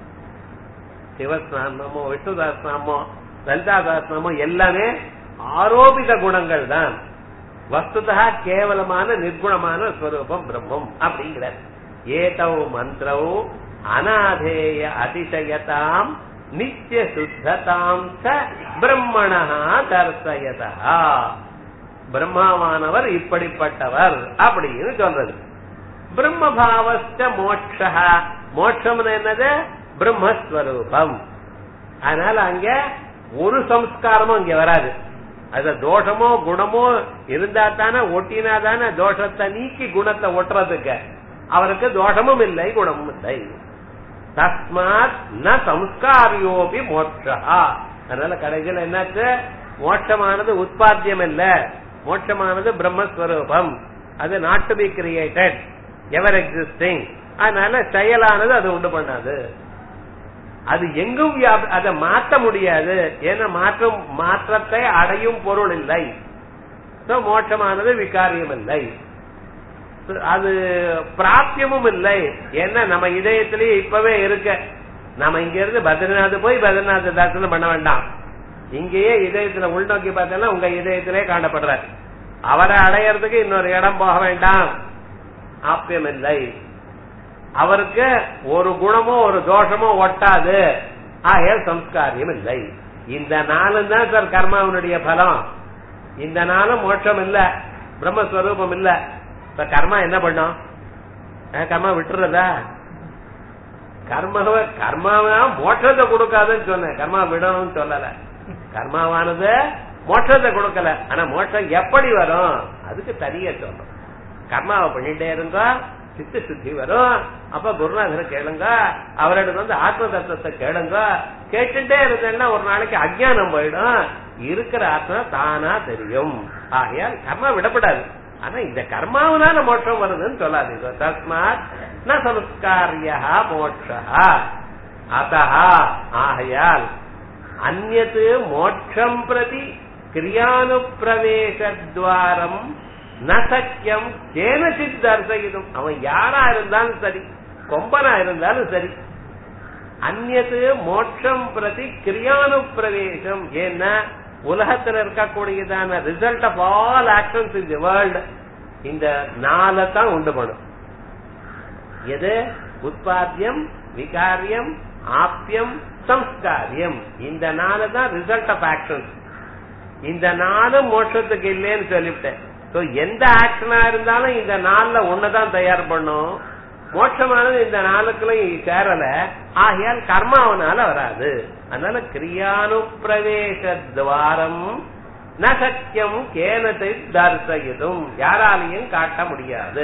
சிவஸ்நாமமோ விஷ்ணுதாஸ்நாமோ லலிதாதாஸ்நாமோ எல்லாமே ஆரோபித குணங்கள் தான் வஸ்துதா கேவலமான நிர்குணமான ஸ்வரூபம் பிரம்மம் அப்படிங்கிறார் ஏதவு மந்திரவு அநாதேய அதிசயதாம் நித்திய சுத்ததாம் ச பிரம்மணா தர்சயதா பிரம்மாவானவர் இப்படிப்பட்டவர் அப்படின்னு சொல்றது பிரம்மபாவஸ்த மோட்ச மோட்சம்னு என்னது பிரம்மஸ்வரூபம் அதனால அங்க ஒரு சம்ஸ்காரமும் அங்க வராது அது தோஷமோ குணமோ இருந்தா தானே ஒட்டினா தானே தோஷத்தை நீக்கி குணத்தை ஒட்டுறதுக்கு அவருக்கு தோஷமும் இல்லை குணமும் இல்லை தஸ்மாத் ந சம்ஸ்காரியோபி மோட்சா அதனால கடைசியில் என்னாச்சு மோட்சமானது உற்பத்தியம் இல்ல மோட்சமானது பிரம்மஸ்வரூபம் அது not to be created ever existing அதனால செயலானது அது உண்டு பண்ணாது அது எங்கும் வியாப- அதை மாற்ற முடியாது ஏன்னா மாற்றம் மாற்றத்தை அடையும் பொருள் இல்லை So, மோட்சமானது விகாரியம் இல்லை So, அது பிராப்தியமும் இல்லை ஏன்னா நம்ம இதயத்திலேயே இப்பவே இருக்க நம்ம இங்க இருந்து பத்ரிநாத் போய் பத்ரிநாத் தரிசனம் பண்ண வேண்டாம் இங்கேயே இதயத்துல உள்நோக்கி பார்த்தோம்னா உங்க இதயத்திலே காணப்படுறார் அவரை அடையறதுக்கு இன்னொரு இடம் போக வேண்டாம் ஆப்பியம் இல்லை அவருக்கு ஒரு குணமோ ஒரு தோஷமோ ஒட்டாது ஆகையால் சம்ஸ்காரியம் இல்லை இந்த நாளும் தான் சார் கர்மாவனுடைய பலம் இந்த நாளும் மோட்சம் இல்ல பிரம்மஸ்வரூபம் இல்ல இப்ப கர்மா என்ன பண்ணும் அஹ், கர்மா விட்டுறதா கர்மாவ கர்மாவா மோட்சத்தை கொடுக்காதுன்னு சொன்னேன் கர்மா விடணும்னு சொல்லல கர்மாவானது மோட்சத்தை கொடுக்கல ஆனா மோட்சம் எப்படி வரும் அதுக்கு தனியா சொல்லணும் கர்மாவை பண்ணிட்டே இருந்தா சித்த சுத்தி வரும் அப்ப குருநாதரை கேளுங்க அவரிடம் வந்து ஆத்ம தத்துவத்தை கேளுங்க கேட்டுட்டே இருந்தேன்னா ஒரு நாளைக்கு அஜ்ஞானம் போயிடும் இருக்கிற ஆத்மா தானா தெரியும் ஆகையால் கர்மா விடப்படாது ஆனா இந்த கர்மாவனால மோட்சம் வருதுன்னு சொல்லாதீங்க தஸ்மாத் ந சம்ஸ்காரியா மோட்சா அத்தா ஆகையால் அந்நது மோட்சம் பிரதி கிரியானுப்பிரவேசத்வாரம் ந சக்கியம் கேனசித் தர்சயிதும் அவன் யாரா இருந்தாலும் சரி கொம்பனா இருந்தாலும் சரி அந்நது மோட்சம் பிரதி கிரியானுப்பிரவேசம் ஏன்னா உலகத்துல இருக்கக்கூடியதான result of all actions in the world இந்த நாளை தான் உண்டு பண்ணும் எது உற்பத்தியம் விகாரியம் ஆப்பியம் சம்ஸ்காரியம் இந்த நாலு தான் ரிசல்ட் ஆஃப் ஆக்ஷன் இந்த நாலு மோட்சத்துக்கு இல்லைன்னு சொல்லிவிட்டேன் So, எந்த ஆக்ஷனா இருந்தாலும் இந்த நாள்ல ஒண்ணுதான் தயார் பண்ணும் மோட்சமானது இந்த நாளுக்குள்ளும் சேரல ஆகையால் கர்மாவனால வராது அதனால கிரியானுப்பிரவேச துவாரம் ந சக்கியம் கேனத்தை தர்சயிதும் யாராலையும் காட்ட முடியாது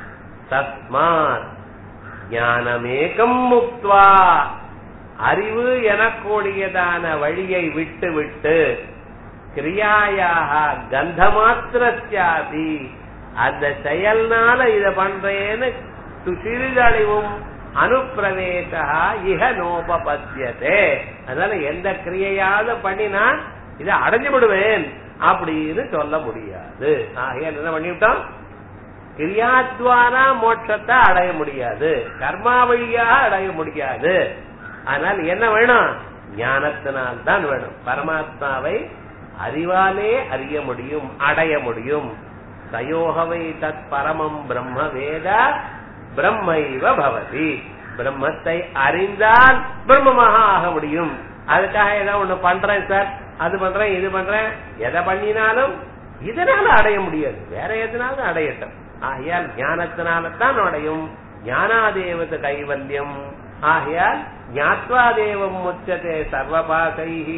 தஸ்மாத் ஞானமேகம் முக்துவா அறிவு எனக்கூடியதான வழியை விட்டு விட்டு கிரியாயாக கந்தமாத்திரஸ்யாதி அந்த செயல்னால இத பண்றேன்னு து- சிறிதளவும் அனுப்பிரவேசா இக நோபபத்தியதே அதனால எந்த கிரியையாவது பண்ணினா இதை அடைஞ்சு விடுவேன் அப்படின்னு சொல்ல முடியாது ஆகையால் என்ன பண்ணிவிட்டோம் கிரியாத்வாரா மோட்சத்தை அடைய முடியாது கர்மா வழியாக அடைய முடியாது ஆனால் என்ன வேணும் ஞானத்தினால் தான் வேணும் பரமாத்மாவை அறிவாலே அறிய முடியும் அடைய முடியும் சயோகவை தத் பரமம் பிரம்ம வேத பிரம்மைவ பவதி பிரம்மத்தை அறிந்தால் பிரம்மமாக ஆக முடியும் அதுக்காக ஏதோ ஒண்ணு பண்றேன் சார் அது பண்றேன் இது பண்றேன் எதை பண்ணினாலும் இதனால அடைய முடியாது வேற எதனாலும் அடையட்டும் ஆகையால் ஞானத்தினால தான் அடையும் ஞானாதேவத கைவல்யம் ஆகையால் ஞாத்வா தேவம் முச்சதே சர்வபாசைஹி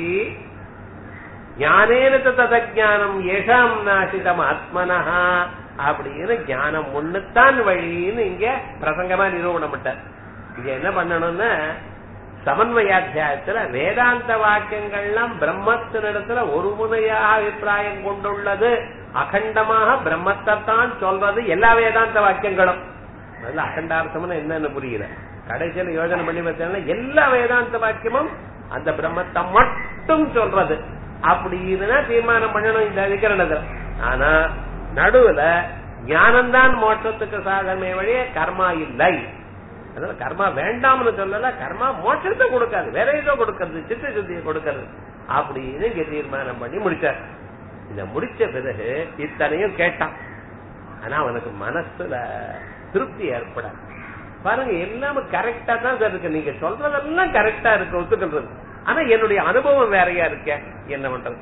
ஞானேன ததஜானம் ஏஷாம் நாசிதம் ஆத்மனஹா அப்படின்னு ஞானம் ஒண்ணுத்தான் வழின்னு இங்க பிரசங்கமா நிரூபணம் பண்ணார் இங்க என்ன பண்ணணும்னா சமன்வயாத்தியாயத்துல வேதாந்த வாக்கியங்கள்லாம் பிரம்மத்தினிடத்துல ஒரு முனையாக அபிப்பிராயம் கொண்டுள்ளது அகண்டமாக பிரம்மத்தைத்தான் சொல்றது எல்லா வேதாந்த வாக்கியங்களும் அதுல அகண்டார்த்தம்னு என்னன்னு புரியல கடைசியில யோஜனை பண்ணி பார்த்தா எல்லா வேதாந்த வாக்கியமும் அந்த பிரம்மத்தை மட்டும் சொல்றது அப்படின்னு தீர்மானம் பண்ணணும் இந்த அதிகரணத்துல ஆனா நடுவுல ஞானம்தான் மோட்சத்துக்கு சாதனமே வழியே கர்மா இல்லை அதனால கர்மா வேண்டாம்னு சொல்லல கர்மா மோட்சத்தை கொடுக்காது வேற ஏதோ கொடுக்கறது சித்த சுத்தியை கொடுக்கறது அப்படின்னு இங்க தீர்மானம் பண்ணி முடிச்சார் இந்த முடிச்ச பிறகு இத்தனையும் கேட்டான் ஆனா அவனுக்கு மனசுல திருப்தி ஏற்படாது பாருங்க எல்லாமே கரெக்டா தான் சார் இருக்கு நீங்க சொல்றதெல்லாம் கரெக்டா இருக்கு ஒத்துக்கிறது ஆனா என்னுடைய அனுபவம் வேறையா இருக்க என்ன பண்றது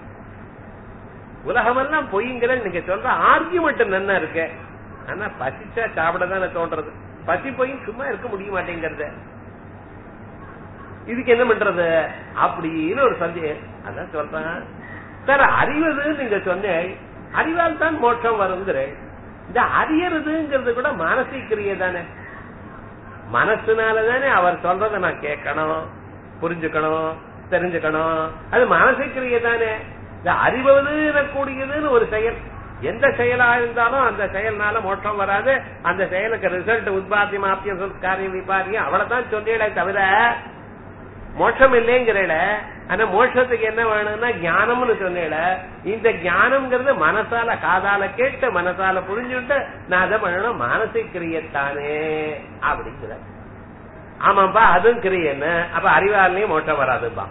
உலகமெல்லாம் பொய்ங்கிற நீங்க சொல்ற ஆர்கியூமெண்ட் நல்லா இருக்கு ஆனா பசிச்சா சாப்பிட தானே தோன்றது பசி போய் சும்மா இருக்க முடிய மாட்டேங்கிறது இதுக்கு என்ன பண்றது அப்படின்னு ஒரு சந்தேகம் அதான் சொல்றேன் சார் அறிவது நீங்க சொன்னேன் அறிவால் தான் மோட்சம் வருங்கிற இந்த அறியறதுங்கிறது கூட மானசிக கிரியை தானே மனசுனால தானே அவர் சொல்றதை நான் கேட்கணும் புரிஞ்சுக்கணும் தெரிஞ்சுக்கணும் அது மானசிக கிரியை தானே இந்த அறிவது கூடியதுன்னு ஒரு செயல் எந்த செயலா இருந்தாலும் அந்த செயல்னால மோட்சம் வராது அந்த செயலுக்கு ரிசல்ட் உத்பாத்தி மாத்தியம் காரியம் விபாரியம் அவ்வளவுதான் சொல்லிடே தவிர மோட்சம் இல்லைங்கிறல ஆனா மோட்சத்துக்கு என்ன வேணும்னா ஞானம்னு சொன்னேல இந்த ஞானம்ங்கிறது மனசால காதால கேட்டு மனசால புரிஞ்சுட்டு நான் அதை பண்ணணும் மானசிக கிரியத்தானே அப்படிங்கிற ஆமாப்பா அதுவும் கிரியன்னு அப்ப அறிவாலையும் மோட்சம் வராதுப்பா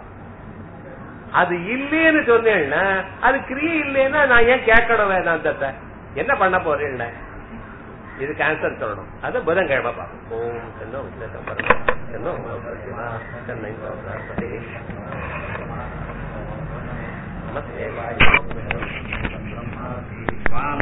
அது இல்லேன்னு சொன்னேன்னா அது கிரியை இல்லைன்னா நான் ஏன் கேட்கணும் வேதாந்தத்தை என்ன பண்ண போறேன் இதுக்கு ஆன்சர் சொல்லணும் அது புதன்கிழமை பார்ப்போம் ஓம் சென்னோ சென்னோ சென்னை நமஸ்தே